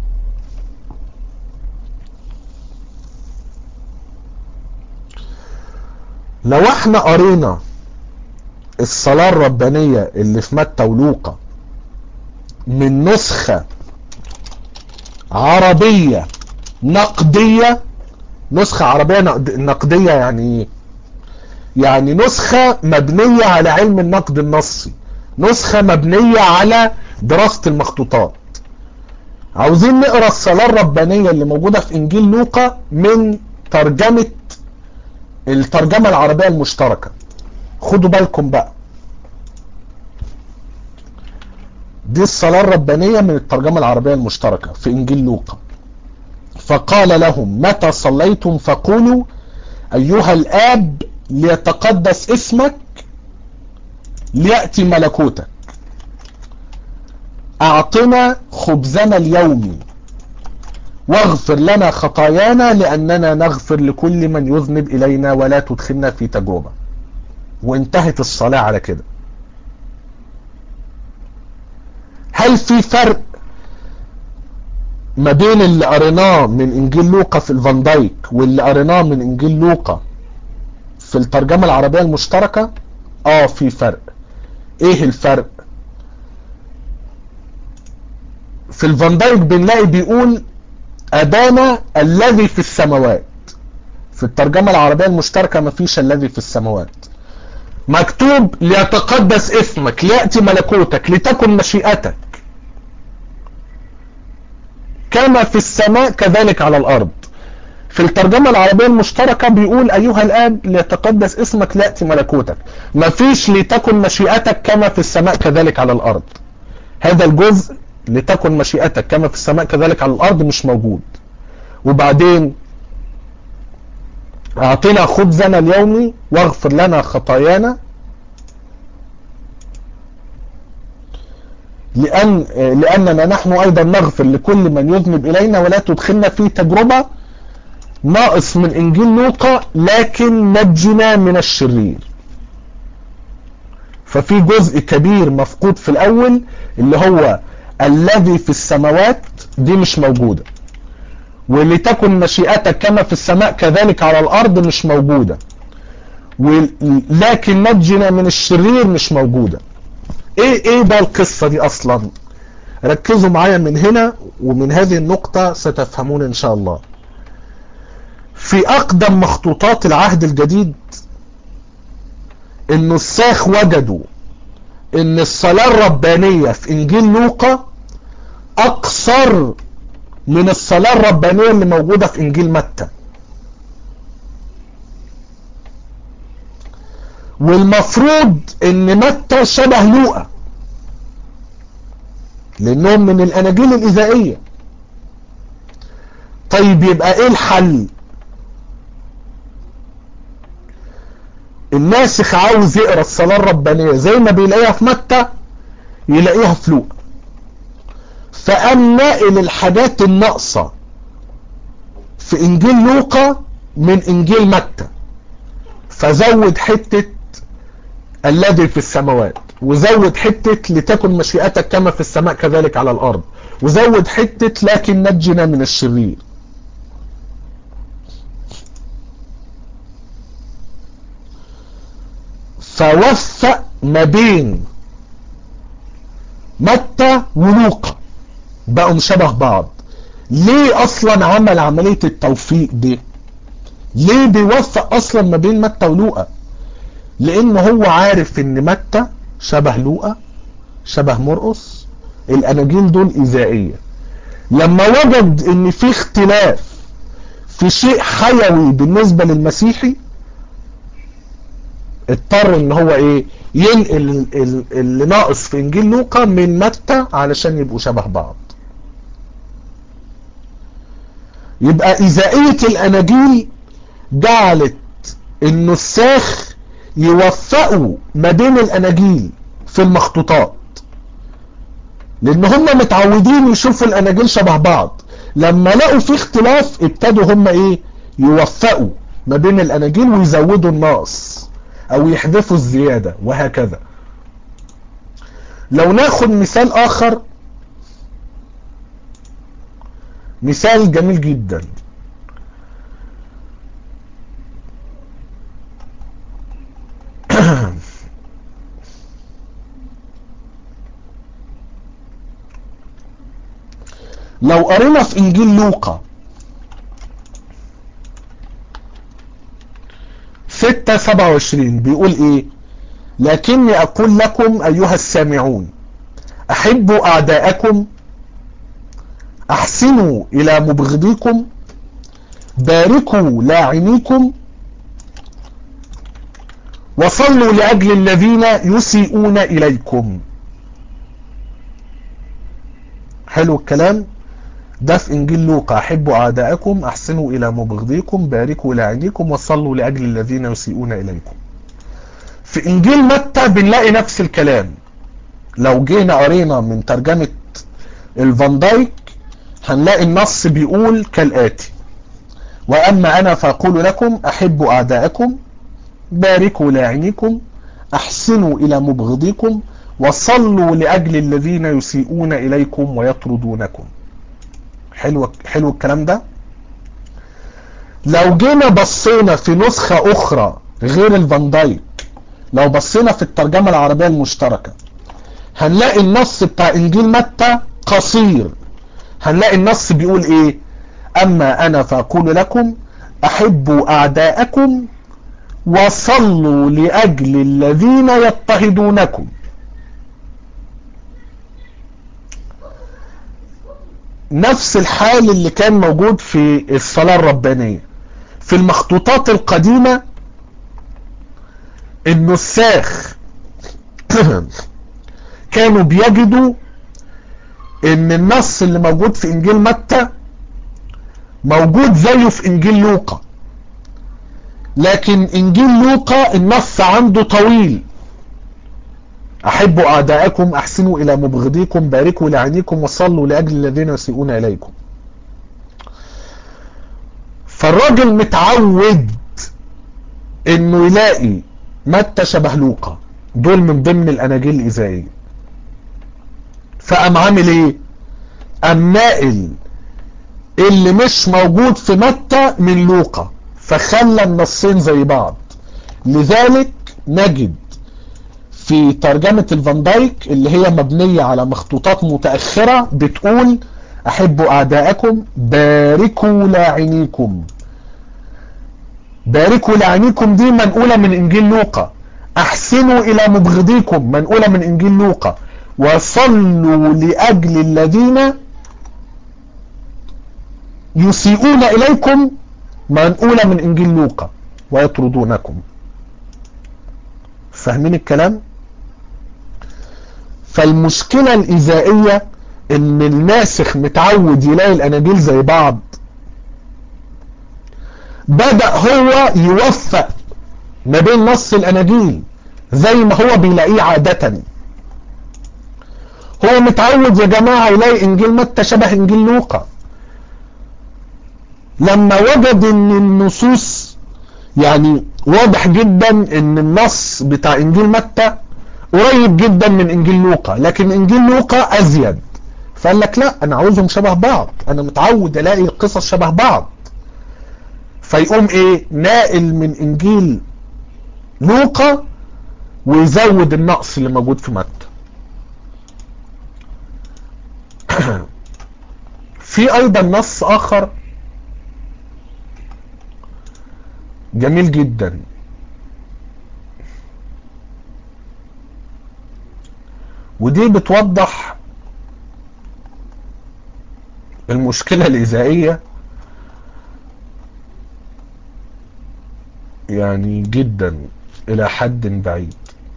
لو احنا قرينا الصلاة الربانية اللي في متى ولوقا من نسخة عربية نقدية نسخة عربية نقدية يعني ايه يعني نسخة مبنية على علم النقد النصي نسخة مبنية على دراسة المخطوطات عاوزين نقرا الصلاة الربانية اللي موجودة في انجيل لوقا من ترجمة الترجمة العربية المشتركة خدوا بالكم بقى دي الصلاة الربانية من الترجمة العربية المشتركة في انجيل لوقا فقال لهم متى صليتم فقولوا ايها الاب ليتقدس اسمك ليأتي ملكوتك اعطنا خبزنا اليومي واغفر لنا خطايانا لاننا نغفر لكل من يذنب الينا ولا تدخلنا في تجربة وانتهت الصلاة على كده هل في فرق ما بين اللي قريناه من انجيل لوقا في الفان دايك واللي قريناه من انجيل لوقا في الترجمة العربية المشتركة اه في فرق ايه الفرق في الفان دايك بنلاقي بيقول ابانا الذي في السماوات في الترجمة العربية المشتركة مفيش الذي في السماوات مكتوب ليتقدس اسمك ليأتي ملكوتك لتكن مشيئتك كما في السماء كذلك على الارض في الترجمة العربية المشتركة بيقول ايها الاب ليتقدس اسمك ليأتي ملكوتك مفيش لتكن مشيئتك كما في السماء كذلك على الارض هذا الجزء لتكن مشيئتك كما في السماء كذلك على الارض مش موجود وبعدين اعطنا خبزنا اليومي واغفر لنا خطايانا لأن لأننا نحن أيضا نغفر لكل من يذنب إلينا ولا تدخلنا في تجربة ناقص من إنجيل لوقا لكن نجنا من الشرير ففي جزء كبير مفقود في الأول اللي هو الذي في السماوات دي مش موجودة ولتكن مشيئتك كما في السماء كذلك على الأرض مش موجودة لكن نجنا من الشرير مش موجودة ايه ايه بقى القصة دي اصلا ركزوا معايا من هنا ومن هذه النقطة ستفهمون ان شاء الله في اقدم مخطوطات العهد الجديد النساخ وجدوا ان الصلاة الربانية في انجيل لوقا اقصر من الصلاة الربانية اللي موجودة في انجيل متى والمفروض ان متى شبه لوقا لانهم من الاناجيل الاذائية طيب يبقى ايه الحل الناسخ عاوز يقرا الصلاة الربانية زي ما بيلاقيها في متى يلاقيها في لوقا فقام ناقل الحاجات الناقصة في انجيل لوقا من انجيل متى فزود حتة الذي في السماوات وزود حتة لتكن مشيئتك كما في السماء كذلك على الارض وزود حتة لكن نجنا من الشرير فوفق ما بين متى ولوقا بقوا شبه بعض ليه اصلا عمل عملية التوفيق دي ليه بيوفق اصلا ما بين متى ولوقا لان هو عارف ان متى شبه لوقا شبه مرقس الاناجيل دول ايذائيه لما وجد ان في اختلاف في شيء حيوي بالنسبه للمسيحي اضطر ان هو ايه ينقل اللي ناقص في انجيل لوقا من متى علشان يبقوا شبه بعض يبقى ايذائيه الاناجيل جعلت النساخ يوفقوا ما بين الاناجيل في المخطوطات لان هم متعودين يشوفوا الاناجيل شبه بعض لما لقوا في اختلاف ابتدوا هم ايه يوفقوا ما بين الاناجيل ويزودوا الناقص او يحذفوا الزيادة وهكذا لو ناخد مثال اخر مثال جميل جدا لو قرينا في انجيل لوقا ستة سبعة وعشرين بيقول ايه لكني اقول لكم ايها السامعون احبوا اعداءكم احسنوا الى مبغضيكم باركوا لاعنيكم وصلوا لاجل الذين يسيئون اليكم حلو الكلام ده في انجيل لوقا احبوا اعدائكم احسنوا الى مبغضيكم باركوا لاعنيكم وصلوا لاجل الذين يسيئون اليكم في انجيل متى بنلاقي نفس الكلام لو جينا قرينا من ترجمة الفان دايك هنلاقي النص بيقول كالآتي وأما أنا فأقول لكم أحبوا أعداءكم باركوا لاعنيكم أحسنوا إلى مبغضيكم وصلوا لأجل الذين يسيئون إليكم ويطردونكم حلو, حلو الكلام ده لو جينا بصينا في نسخة أخرى غير الفان دايك لو بصينا في الترجمة العربية المشتركة هنلاقي النص بتاع انجيل متى قصير هنلاقي النص بيقول ايه اما انا فاقول لكم احبوا اعداءكم وصلوا لاجل الذين يضطهدونكم نفس الحال اللي كان موجود في الصلاة الربانية في المخطوطات القديمة النساخ كانوا بيجدوا ان النص اللي موجود في انجيل متى موجود زيه في انجيل لوقا لكن انجيل لوقا النص عنده طويل احبوا اعداءكم احسنوا الى مبغضيكم باركوا لعينيكم وصلوا لاجل الذين يسيئون اليكم فالراجل متعود انه يلاقي متى شبه لوقا دول من ضمن الاناجيل الاذاعيه فقام عامل ايه قام ناقل اللي مش موجود في متى من لوقا فخلى النصين زي بعض لذلك نجد في ترجمة الفان دايك اللي هي مبنية على مخطوطات متأخرة بتقول أحبوا أعداءكم باركوا لاعنيكم باركوا لاعنيكم دي منقولة من إنجيل لوقا أحسنوا إلى مبغضيكم منقولة من إنجيل لوقا وصلوا لأجل الذين يسيئون إليكم منقولة من إنجيل لوقا ويطردونكم فاهمين الكلام فالمشكلة الإذائية إن الناسخ متعود يلاقي الأناجيل زي بعض بدأ هو يوفق ما بين نص الأناجيل زي ما هو بيلاقيه عادةً هو متعود يا جماعة يلاقي انجيل متى شبه انجيل لوقا لما وجد ان النصوص يعني واضح جدا ان النص بتاع انجيل متى قريب جدا من انجيل لوقا لكن انجيل لوقا ازيد فقال لك لا انا عاوزهم شبه بعض انا متعود الاقي القصص شبه بعض فيقوم ايه ناقل من انجيل لوقا ويزود النقص اللي موجود في متى في ايضا نص اخر جميل جدا ودي بتوضح المشكلة الإذائية يعني جدا إلى حد بعيد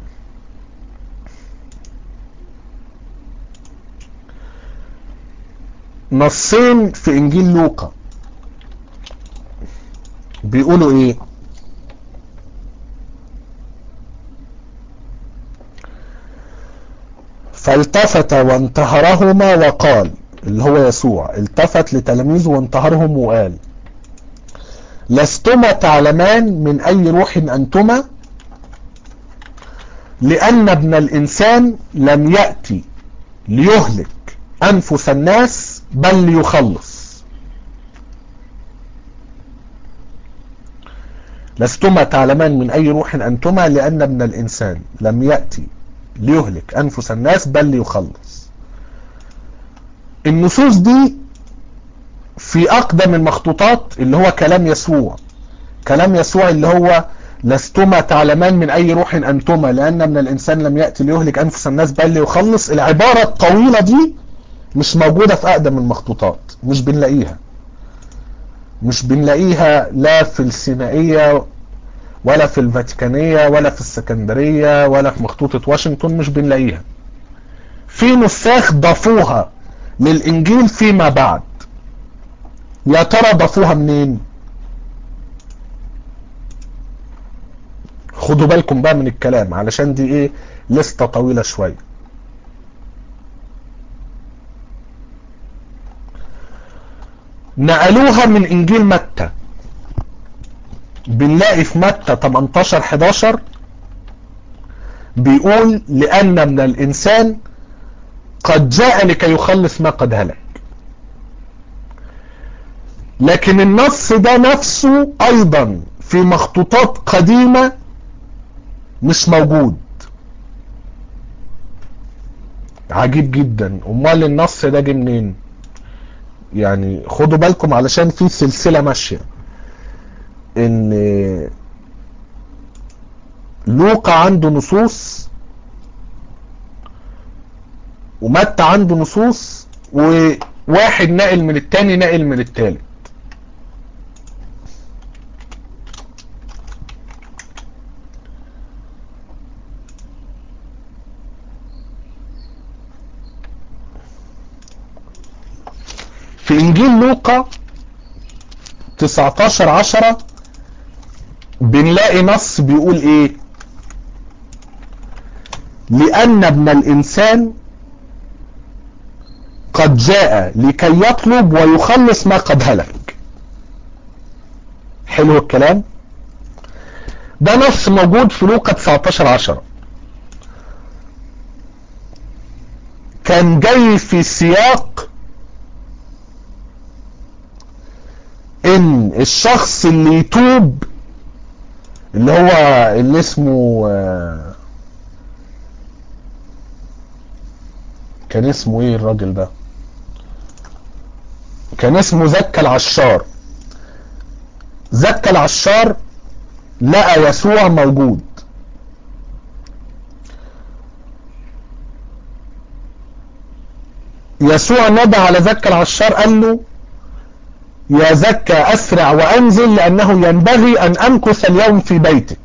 نصين في انجيل لوقا بيقولوا ايه فالتفت وانتهرهما وقال اللي هو يسوع التفت لتلاميذه وانتهرهم وقال لستما تعلمان من اي روح انتما لان ابن الانسان لم يأتي ليهلك انفس الناس بل ليخلص لستما تعلمان من اي روح انتما لان ابن الانسان لم يأتي ليهلك انفس الناس بل ليخلص النصوص دي في اقدم المخطوطات اللي هو كلام يسوع كلام يسوع اللي هو لستما تعلمان من اي روح انتما لان من الانسان لم يأتي ليهلك انفس الناس بل ليخلص العبارة الطويلة دي مش موجودة في أقدم المخطوطات مش بنلاقيها مش بنلاقيها لا في السينائية ولا في الفاتيكانية ولا في السكندرية ولا في مخطوطة واشنطن مش بنلاقيها في نساخ ضافوها للإنجيل فيما بعد يا ترى ضافوها منين خدوا بالكم بقى من الكلام علشان دي ايه لستة طويلة شوية نقلوها من انجيل متى بنلاقي في متى 18 11 بيقول لأن من الإنسان قد جاء لكي يخلص ما قد هلك لكن النص ده نفسه أيضا في مخطوطات قديمة مش موجود عجيب جدا امال النص ده جه منين يعني خدوا بالكم علشان في سلسلة ماشية ان لوقا عنده نصوص ومتى عنده نصوص وواحد نقل من التاني نقل من التالت في انجيل لوقا 19 10 بنلاقي نص بيقول ايه لان ابن الانسان قد جاء لكي يطلب ويخلص ما قد هلك حلو الكلام ده نص موجود في لوقا 19 10 كان جاي في سياق ان الشخص اللي يتوب اللي هو اللي اسمه كان اسمه ايه الراجل ده كان اسمه زكا العشار زكا العشار لقى يسوع موجود يسوع ندى على زكا العشار قال له يا زكا أسرع وأنزل لأنه ينبغي أن أمكث اليوم في بيتك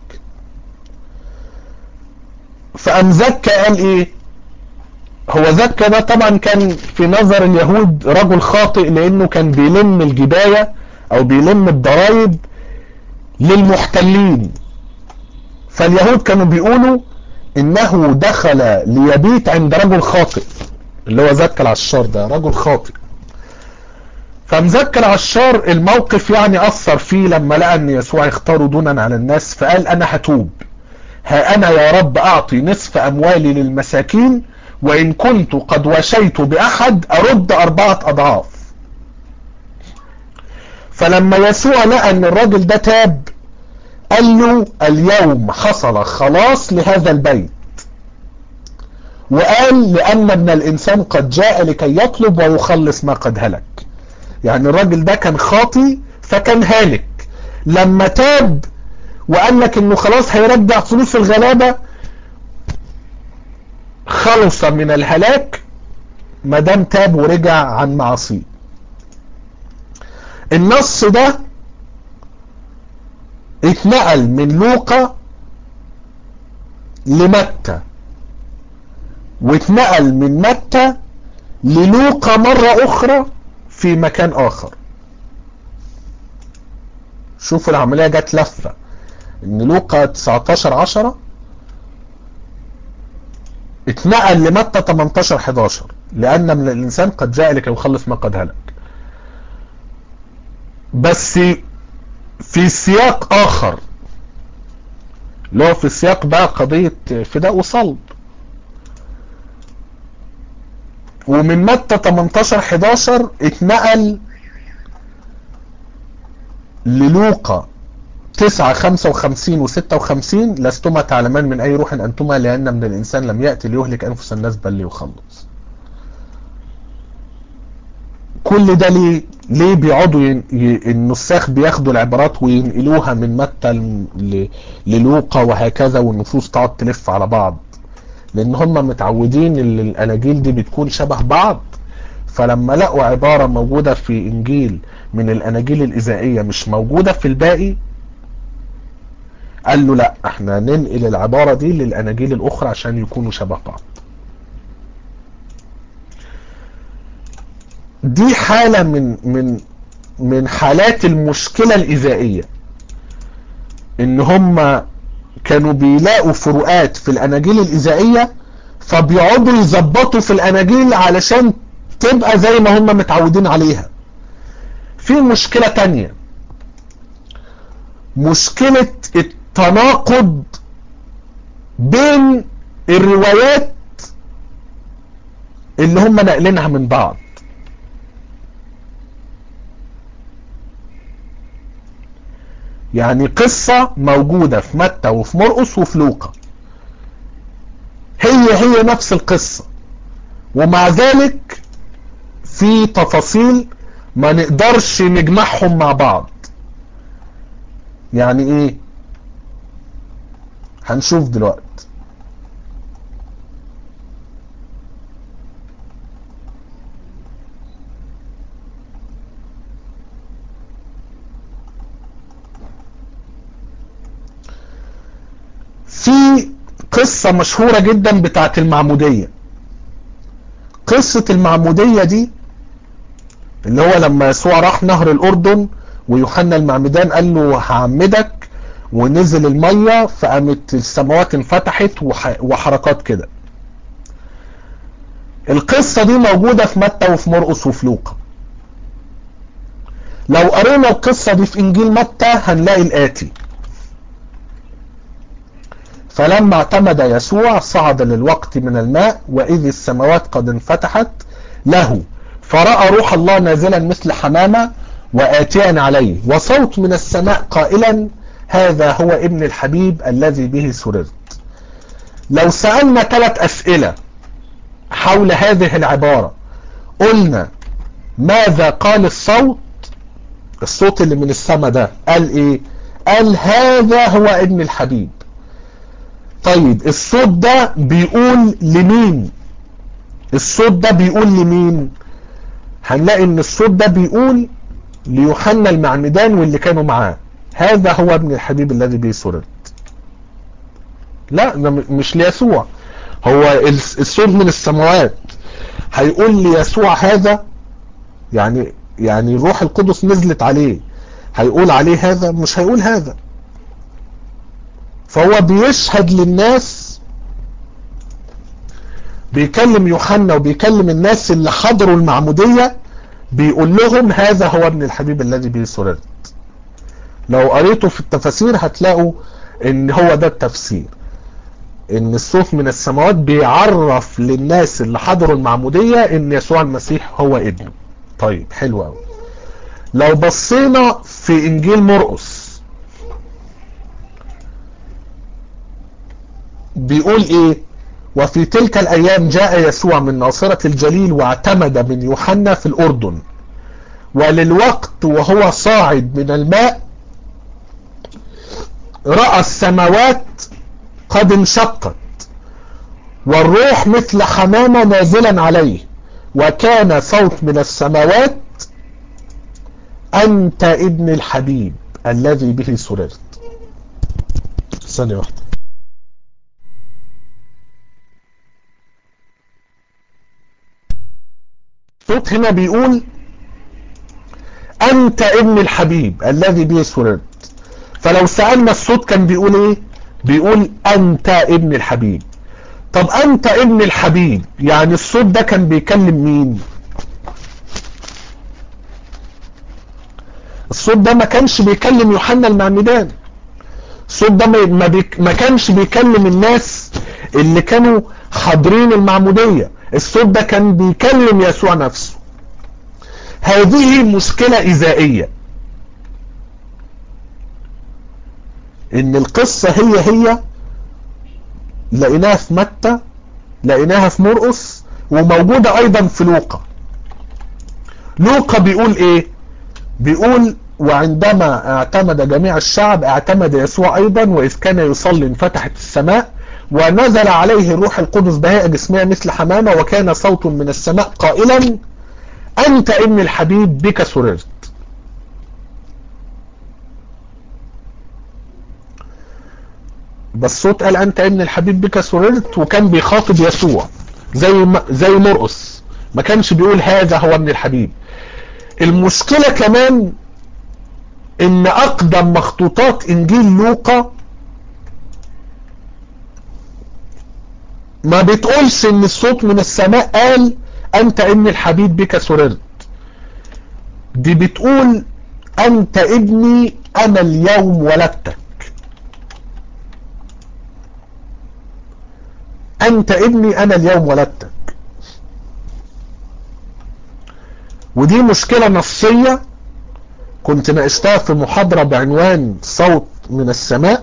فأم زكا قال إيه هو زكا ده طبعا كان في نظر اليهود رجل خاطئ لأنه كان بيلم الجباية أو بيلم الضرائب للمحتلين فاليهود كانوا بيقولوا إنه دخل ليبيت عند رجل خاطئ اللي هو زكا العشار ده رجل خاطئ فمذكر عشار الموقف يعني أثر فيه لما لقى أن يسوع يختاره دونا على الناس فقال أنا هتوب ها أنا يا رب أعطي نصف أموالي للمساكين وإن كنت قد وشيت بأحد أرد أربعة أضعاف فلما يسوع لقى أن الراجل ده تاب قال له اليوم حصل خلاص لهذا البيت وقال لأن ابن الإنسان قد جاء لكي يطلب ويخلص ما قد هلك يعني الراجل ده كان خاطي فكان هالك لما تاب وقال لك انه خلاص هيرجع فلوس الغلابة خلص من الهلاك ما دام تاب ورجع عن معاصيه النص ده اتنقل من لوقا لمتى واتنقل من متى للوقا مرة اخرى في مكان اخر شوفوا العملية جت لفة ان لوقا 19 10 اتنقل لمتى 18 11 لان من الانسان قد جاء لكي يخلص ما قد هلك بس في سياق اخر اللي هو في سياق بقى قضية فداء وصلب ومن متى 18 11 اتنقل للوقا 9 55 و 56 لستما تعلمان من اي روح انتما لان من الانسان لم ياتي ليهلك انفس الناس بل ليخلص كل ده ليه ليه بيقعدوا ين... ي... النساخ بياخدوا العبارات وينقلوها من متى ل... للوقا وهكذا والنصوص تقعد تلف على بعض لان هم متعودين ان الاناجيل دي بتكون شبه بعض فلما لقوا عبارة موجودة في انجيل من الاناجيل الاذائية مش موجودة في الباقي قال له لا احنا ننقل العبارة دي للاناجيل الاخرى عشان يكونوا شبه بعض دي حالة من من من حالات المشكلة الإذائية إن هم كانوا بيلاقوا فروقات في الأناجيل الإذائية فبيقعدوا يظبطوا في الأناجيل علشان تبقى زي ما هم متعودين عليها في مشكلة تانية مشكلة التناقض بين الروايات اللي هم ناقلينها من بعض يعني قصة موجودة في متى وفي مرقس وفي لوقا هي هي نفس القصة ومع ذلك في تفاصيل ما نقدرش نجمعهم مع بعض يعني ايه هنشوف دلوقتي في قصة مشهورة جدا بتاعت المعمودية قصة المعمودية دي اللي هو لما يسوع راح نهر الأردن ويوحنا المعمدان قال له هعمدك ونزل المية فقامت السماوات انفتحت وحركات كده القصة دي موجودة في متى وفي مرقس وفي لوقا لو قرينا القصة دي في انجيل متى هنلاقي الاتي فلما اعتمد يسوع صعد للوقت من الماء واذ السماوات قد انفتحت له فرأى روح الله نازلا مثل حمامة وآتيا عليه وصوت من السماء قائلا هذا هو ابن الحبيب الذي به سررت لو سألنا ثلاث أسئلة حول هذه العبارة قلنا ماذا قال الصوت الصوت اللي من السماء ده قال ايه قال هذا هو ابن الحبيب طيب الصوت ده بيقول لمين الصوت ده بيقول لمين هنلاقي ان الصوت ده بيقول ليوحنا المعمدان واللي كانوا معاه هذا هو ابن الحبيب الذي به سررت لا مش ليسوع هو الصوت من السماوات هيقول ليسوع هذا يعني يعني روح القدس نزلت عليه هيقول عليه هذا مش هيقول هذا فهو بيشهد للناس بيكلم يوحنا وبيكلم الناس اللي حضروا المعمودية بيقول لهم هذا هو ابن الحبيب الذي به سررت لو قريتوا في التفاسير هتلاقوا ان هو ده التفسير ان الصوت من السماوات بيعرف للناس اللي حضروا المعمودية ان يسوع المسيح هو ابنه طيب حلو قوي لو بصينا في انجيل مرقس بيقول ايه وفي تلك الايام جاء يسوع من ناصرة الجليل واعتمد من يوحنا في الاردن وللوقت وهو صاعد من الماء رأى السماوات قد انشقت والروح مثل حمامة نازلا عليه وكان صوت من السماوات أنت ابن الحبيب الذي به سررت ثانية واحدة صوت هنا بيقول أنت ابن الحبيب الذي به سررت فلو سألنا الصوت كان بيقول ايه بيقول انت ابن الحبيب طب انت ابن الحبيب يعني الصوت ده كان بيكلم مين الصوت ده ما كانش بيكلم يوحنا المعمدان الصوت ده ما, بيك ما كانش بيكلم الناس اللي كانوا حاضرين المعمودية الصوت ده كان بيكلم يسوع نفسه هذه مشكلة إزائية ان القصة هي هي لقيناها في متى لقيناها في مرقس وموجودة ايضا في لوقا لوقا بيقول ايه بيقول وعندما اعتمد جميع الشعب اعتمد يسوع ايضا واذ كان يصلي انفتحت السماء ونزل عليه الروح القدس بهيئة جسمية مثل حمامة وكان صوت من السماء قائلا انت ابن الحبيب بك سررت بس صوت قال انت ابن الحبيب بك سررت وكان بيخاطب يسوع زي ما زي مرقس ما كانش بيقول هذا هو ابن الحبيب المشكلة كمان ان اقدم مخطوطات انجيل لوقا ما بتقولش ان الصوت من السماء قال انت ابن الحبيب بك سررت دي بتقول انت ابني انا اليوم ولدتك انت ابني انا اليوم ولدتك ودي مشكلة نصية كنت ناقشتها في محاضرة بعنوان صوت من السماء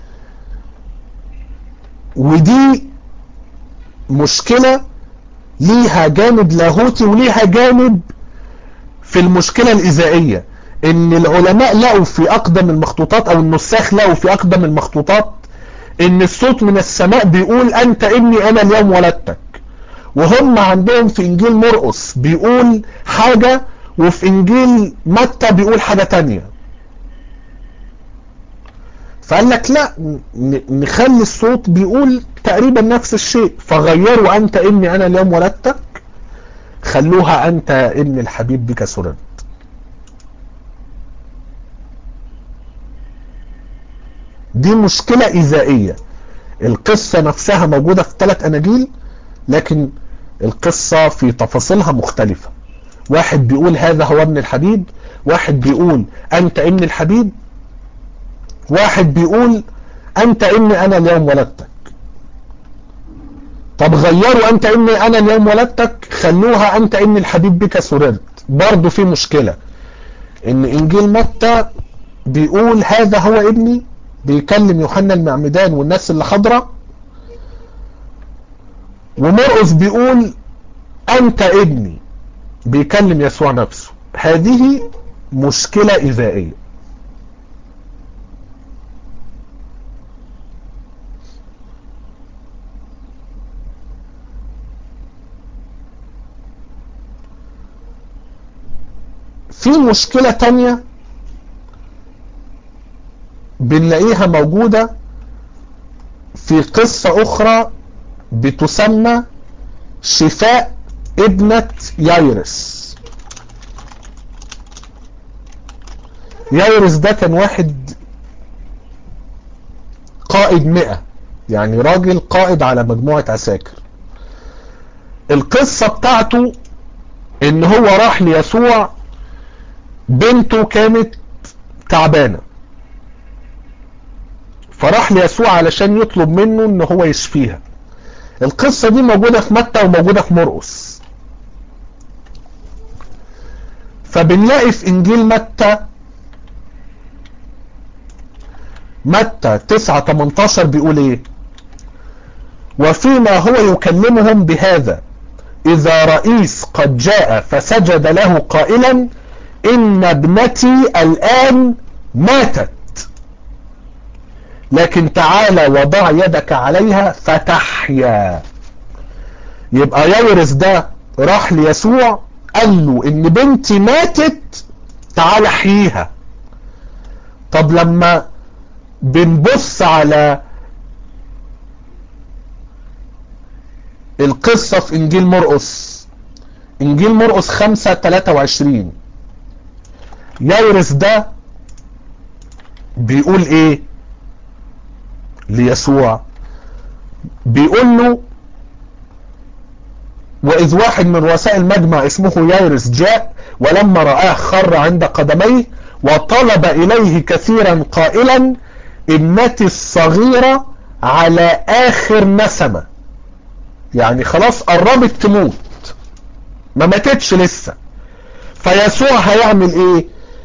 ودي مشكلة ليها جانب لاهوتي وليها جانب في المشكلة الإزائية ان العلماء لقوا في اقدم المخطوطات او النساخ لقوا في اقدم المخطوطات ان الصوت من السماء بيقول انت ابني انا اليوم ولدتك وهم عندهم في انجيل مرقس بيقول حاجة وفي انجيل متى بيقول حاجة تانية فقال لك لا نخلي الصوت بيقول تقريبا نفس الشيء فغيروا انت ابني انا اليوم ولدتك خلوها انت ابن الحبيب بك سررت دي مشكلة إزائية القصة نفسها موجودة في ثلاث أناجيل لكن القصة في تفاصيلها مختلفة واحد بيقول هذا هو ابن الحبيب واحد بيقول أنت ابن الحبيب واحد بيقول أنت ابني أنا اليوم ولدتك طب غيروا أنت ابني أنا اليوم ولدتك خلوها أنت ابن الحبيب بك سررت برضو في مشكلة إن إنجيل متى بيقول هذا هو ابني بيكلم يوحنا المعمدان والناس اللي حاضره ومرقس بيقول انت ابني بيكلم يسوع نفسه هذه مشكلة إذائية في مشكلة تانية بنلاقيها موجودة في قصة أخرى بتسمى شفاء ابنة يايرس يايرس ده كان واحد قائد مئة يعني راجل قائد على مجموعة عساكر القصة بتاعته ان هو راح ليسوع بنته كانت تعبانة فراح ليسوع علشان يطلب منه ان هو يشفيها القصة دي موجودة في متى وموجودة في مرقس فبنلاقي في انجيل متى متى 9 18 بيقول ايه وفيما هو يكلمهم بهذا اذا رئيس قد جاء فسجد له قائلا ان ابنتي الان ماتت لكن تعالى وضع يدك عليها فتحيا يبقى يورس ده راح ليسوع قال له ان بنتي ماتت تعال احييها طب لما بنبص على القصة في انجيل مرقس انجيل مرقس 5 23 يورس ده بيقول ايه ليسوع بيقول له وإذ واحد من رؤساء المجمع اسمه يايرس جاء ولما رآه خر عند قدميه وطلب إليه كثيرا قائلا ابنتي الصغيرة على آخر نسمة يعني خلاص قربت تموت ما ماتتش لسه فيسوع هيعمل ايه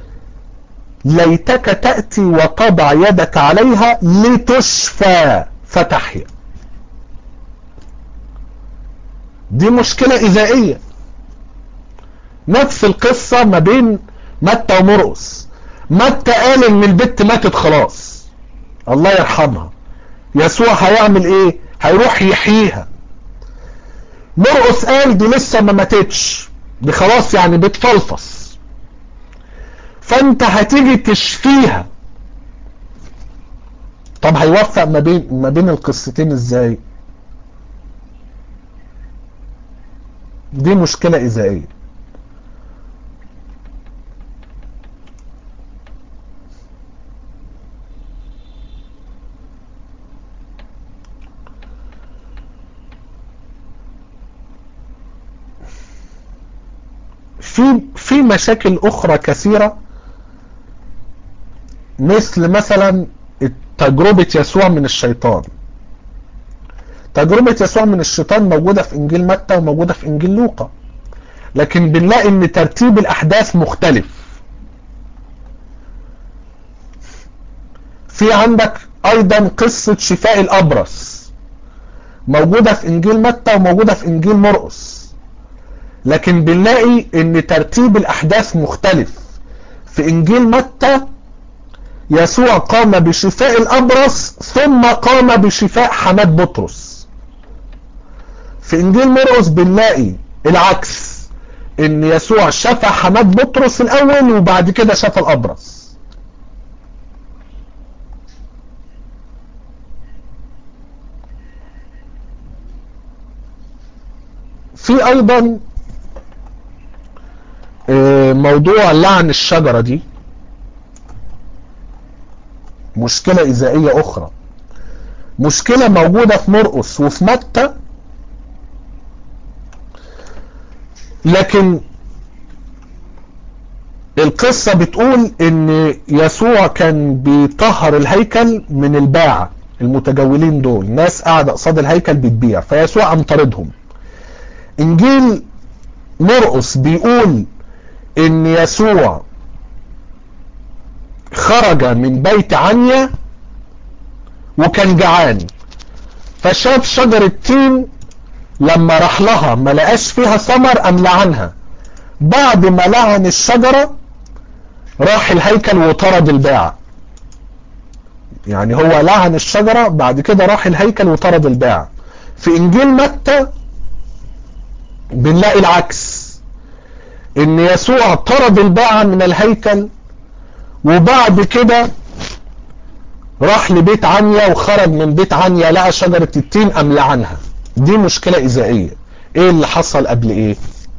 ليتك تأتي وتضع يدك عليها لتشفى فتحيا دي مشكلة إذائية نفس القصة ما بين متى ومرقس متى قال ان البت ماتت خلاص الله يرحمها يسوع هيعمل ايه هيروح يحييها مرقس قال دي لسه ما ماتتش دي خلاص يعني بتفلفص فانت هتيجي تشفيها طب هيوفق ما بين ما بين القصتين ازاي دي مشكلة إزائية في في مشاكل أخرى كثيرة مثل مثلا تجربة يسوع من الشيطان تجربة يسوع من الشيطان موجودة في إنجيل متى وموجودة في إنجيل لوقا لكن بنلاقي ان ترتيب الأحداث مختلف في عندك أيضا قصة شفاء الأبرص موجودة في إنجيل متى وموجودة في إنجيل مرقس لكن بنلاقي ان ترتيب الأحداث مختلف في إنجيل متى يسوع قام بشفاء الأبرص ثم قام بشفاء حماد بطرس في إنجيل مرقس بنلاقي العكس ان يسوع شفى حماد بطرس الأول وبعد كده شفى الأبرص في أيضا موضوع لعن الشجرة دي مشكلة إزائية أخرى مشكلة موجودة في مرقس وفي متى لكن القصة بتقول ان يسوع كان بيطهر الهيكل من الباعة المتجولين دول ناس قاعدة قصاد الهيكل بتبيع فيسوع قام طاردهم انجيل مرقس بيقول ان يسوع خرج من بيت عنيا وكان جعان فشاف شجرة تين لما راح لها ما لقاش فيها ثمر ام لعنها بعد ما لعن الشجرة راح الهيكل وطرد الباعة يعني هو لعن الشجرة بعد كده راح الهيكل وطرد الباعة في انجيل متى بنلاقي العكس ان يسوع طرد الباعة من الهيكل وبعد كده راح لبيت عنيا وخرج من بيت عنيا لقى شجرة التين ام لعنها دي مشكلة إزائية ايه اللي حصل قبل ايه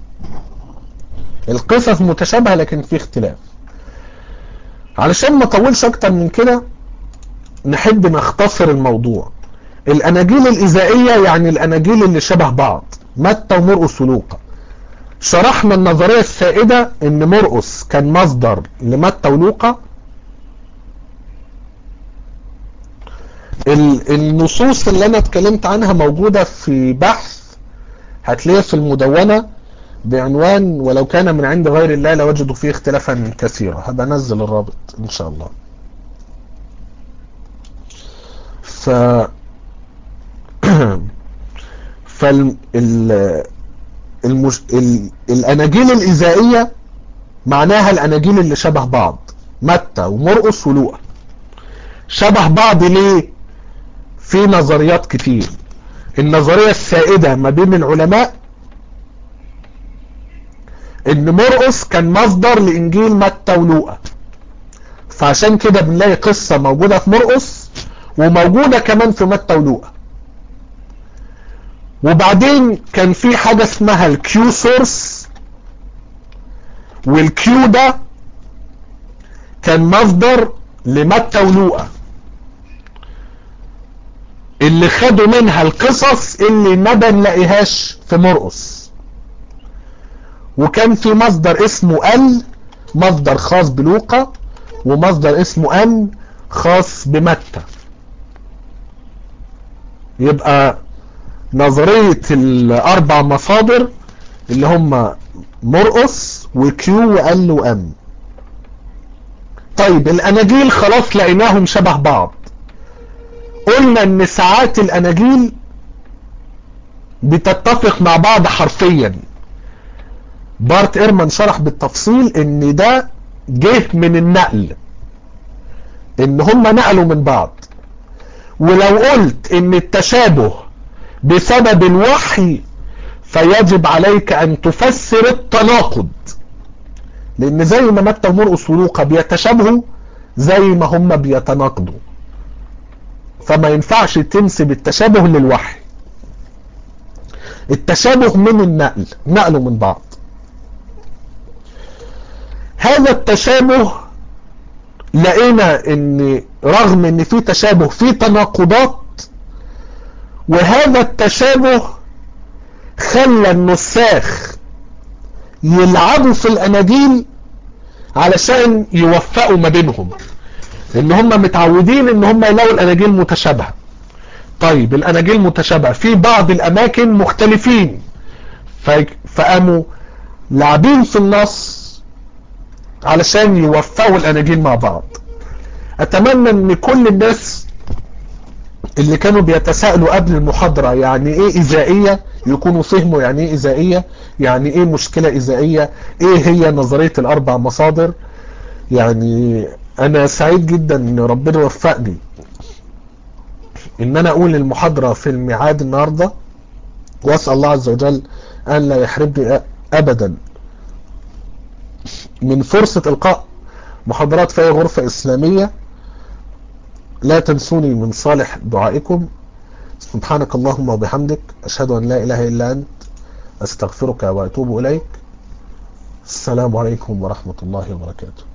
القصص متشابهة لكن في اختلاف علشان ما اطولش اكتر من كده نحب نختصر الموضوع الاناجيل الازائية يعني الاناجيل اللي شبه بعض متى ومرقس ولوقا شرحنا النظرية السائدة ان مرقس كان مصدر لمتى ولوقا النصوص اللي انا اتكلمت عنها موجودة في بحث هتلاقيها في المدونة بعنوان ولو كان من عند غير الله لوجدوا فيه اختلافا كثيرا هبقى انزل الرابط ان شاء الله ف فال ال... المج... ال... الاناجيل الازائية معناها الاناجيل اللي شبه بعض متى ومرقس ولوقا شبه بعض ليه في نظريات كتير النظرية السائدة ما بين العلماء ان مرقس كان مصدر لانجيل متى ولوقا فعشان كده بنلاقي قصة موجودة في مرقس وموجودة كمان في متى ولوقا وبعدين كان في حاجة اسمها الكيو سورس والكيو ده كان مصدر لمتى ولوقا اللي خدوا منها القصص اللي ما بنلاقيهاش في مرقس وكان في مصدر اسمه ال مصدر خاص بلوقا ومصدر اسمه ان خاص بمتى يبقى نظرية الاربع مصادر اللي هم مرقس وكيو وال وام طيب الاناجيل خلاص لقيناهم شبه بعض قلنا ان ساعات الاناجيل بتتفق مع بعض حرفيا بارت ايرمان شرح بالتفصيل ان ده جه من النقل ان هم نقلوا من بعض ولو قلت ان التشابه بسبب الوحي فيجب عليك ان تفسر التناقض لان زي ما متى ومرقس ولوقا بيتشابهوا زي ما هم بيتناقضوا فما ينفعش تنسب التشابه للوحي التشابه من النقل نقله من بعض هذا التشابه لقينا ان رغم ان في تشابه في تناقضات وهذا التشابه خلى النساخ يلعبوا في الاناجيل علشان يوفقوا ما بينهم ان هم متعودين ان هم يلاقوا الاناجيل متشابهه طيب الاناجيل متشابهه في بعض الاماكن مختلفين فقاموا لاعبين في النص علشان يوفقوا الاناجيل مع بعض اتمنى ان كل الناس اللي كانوا بيتساءلوا قبل المحاضرة يعني ايه اذائية يكونوا فهموا يعني ايه اذائية يعني ايه مشكلة اذائية ايه هي نظرية الاربع مصادر يعني انا سعيد جدا ان ربنا وفقني ان انا اقول المحاضرة في الميعاد النهاردة واسأل الله عز وجل ان لا يحرمني ابدا من فرصة القاء محاضرات في غرفة اسلامية لا تنسوني من صالح دعائكم سبحانك اللهم وبحمدك أشهد أن لا إله إلا أنت أستغفرك وأتوب إليك السلام عليكم ورحمة الله وبركاته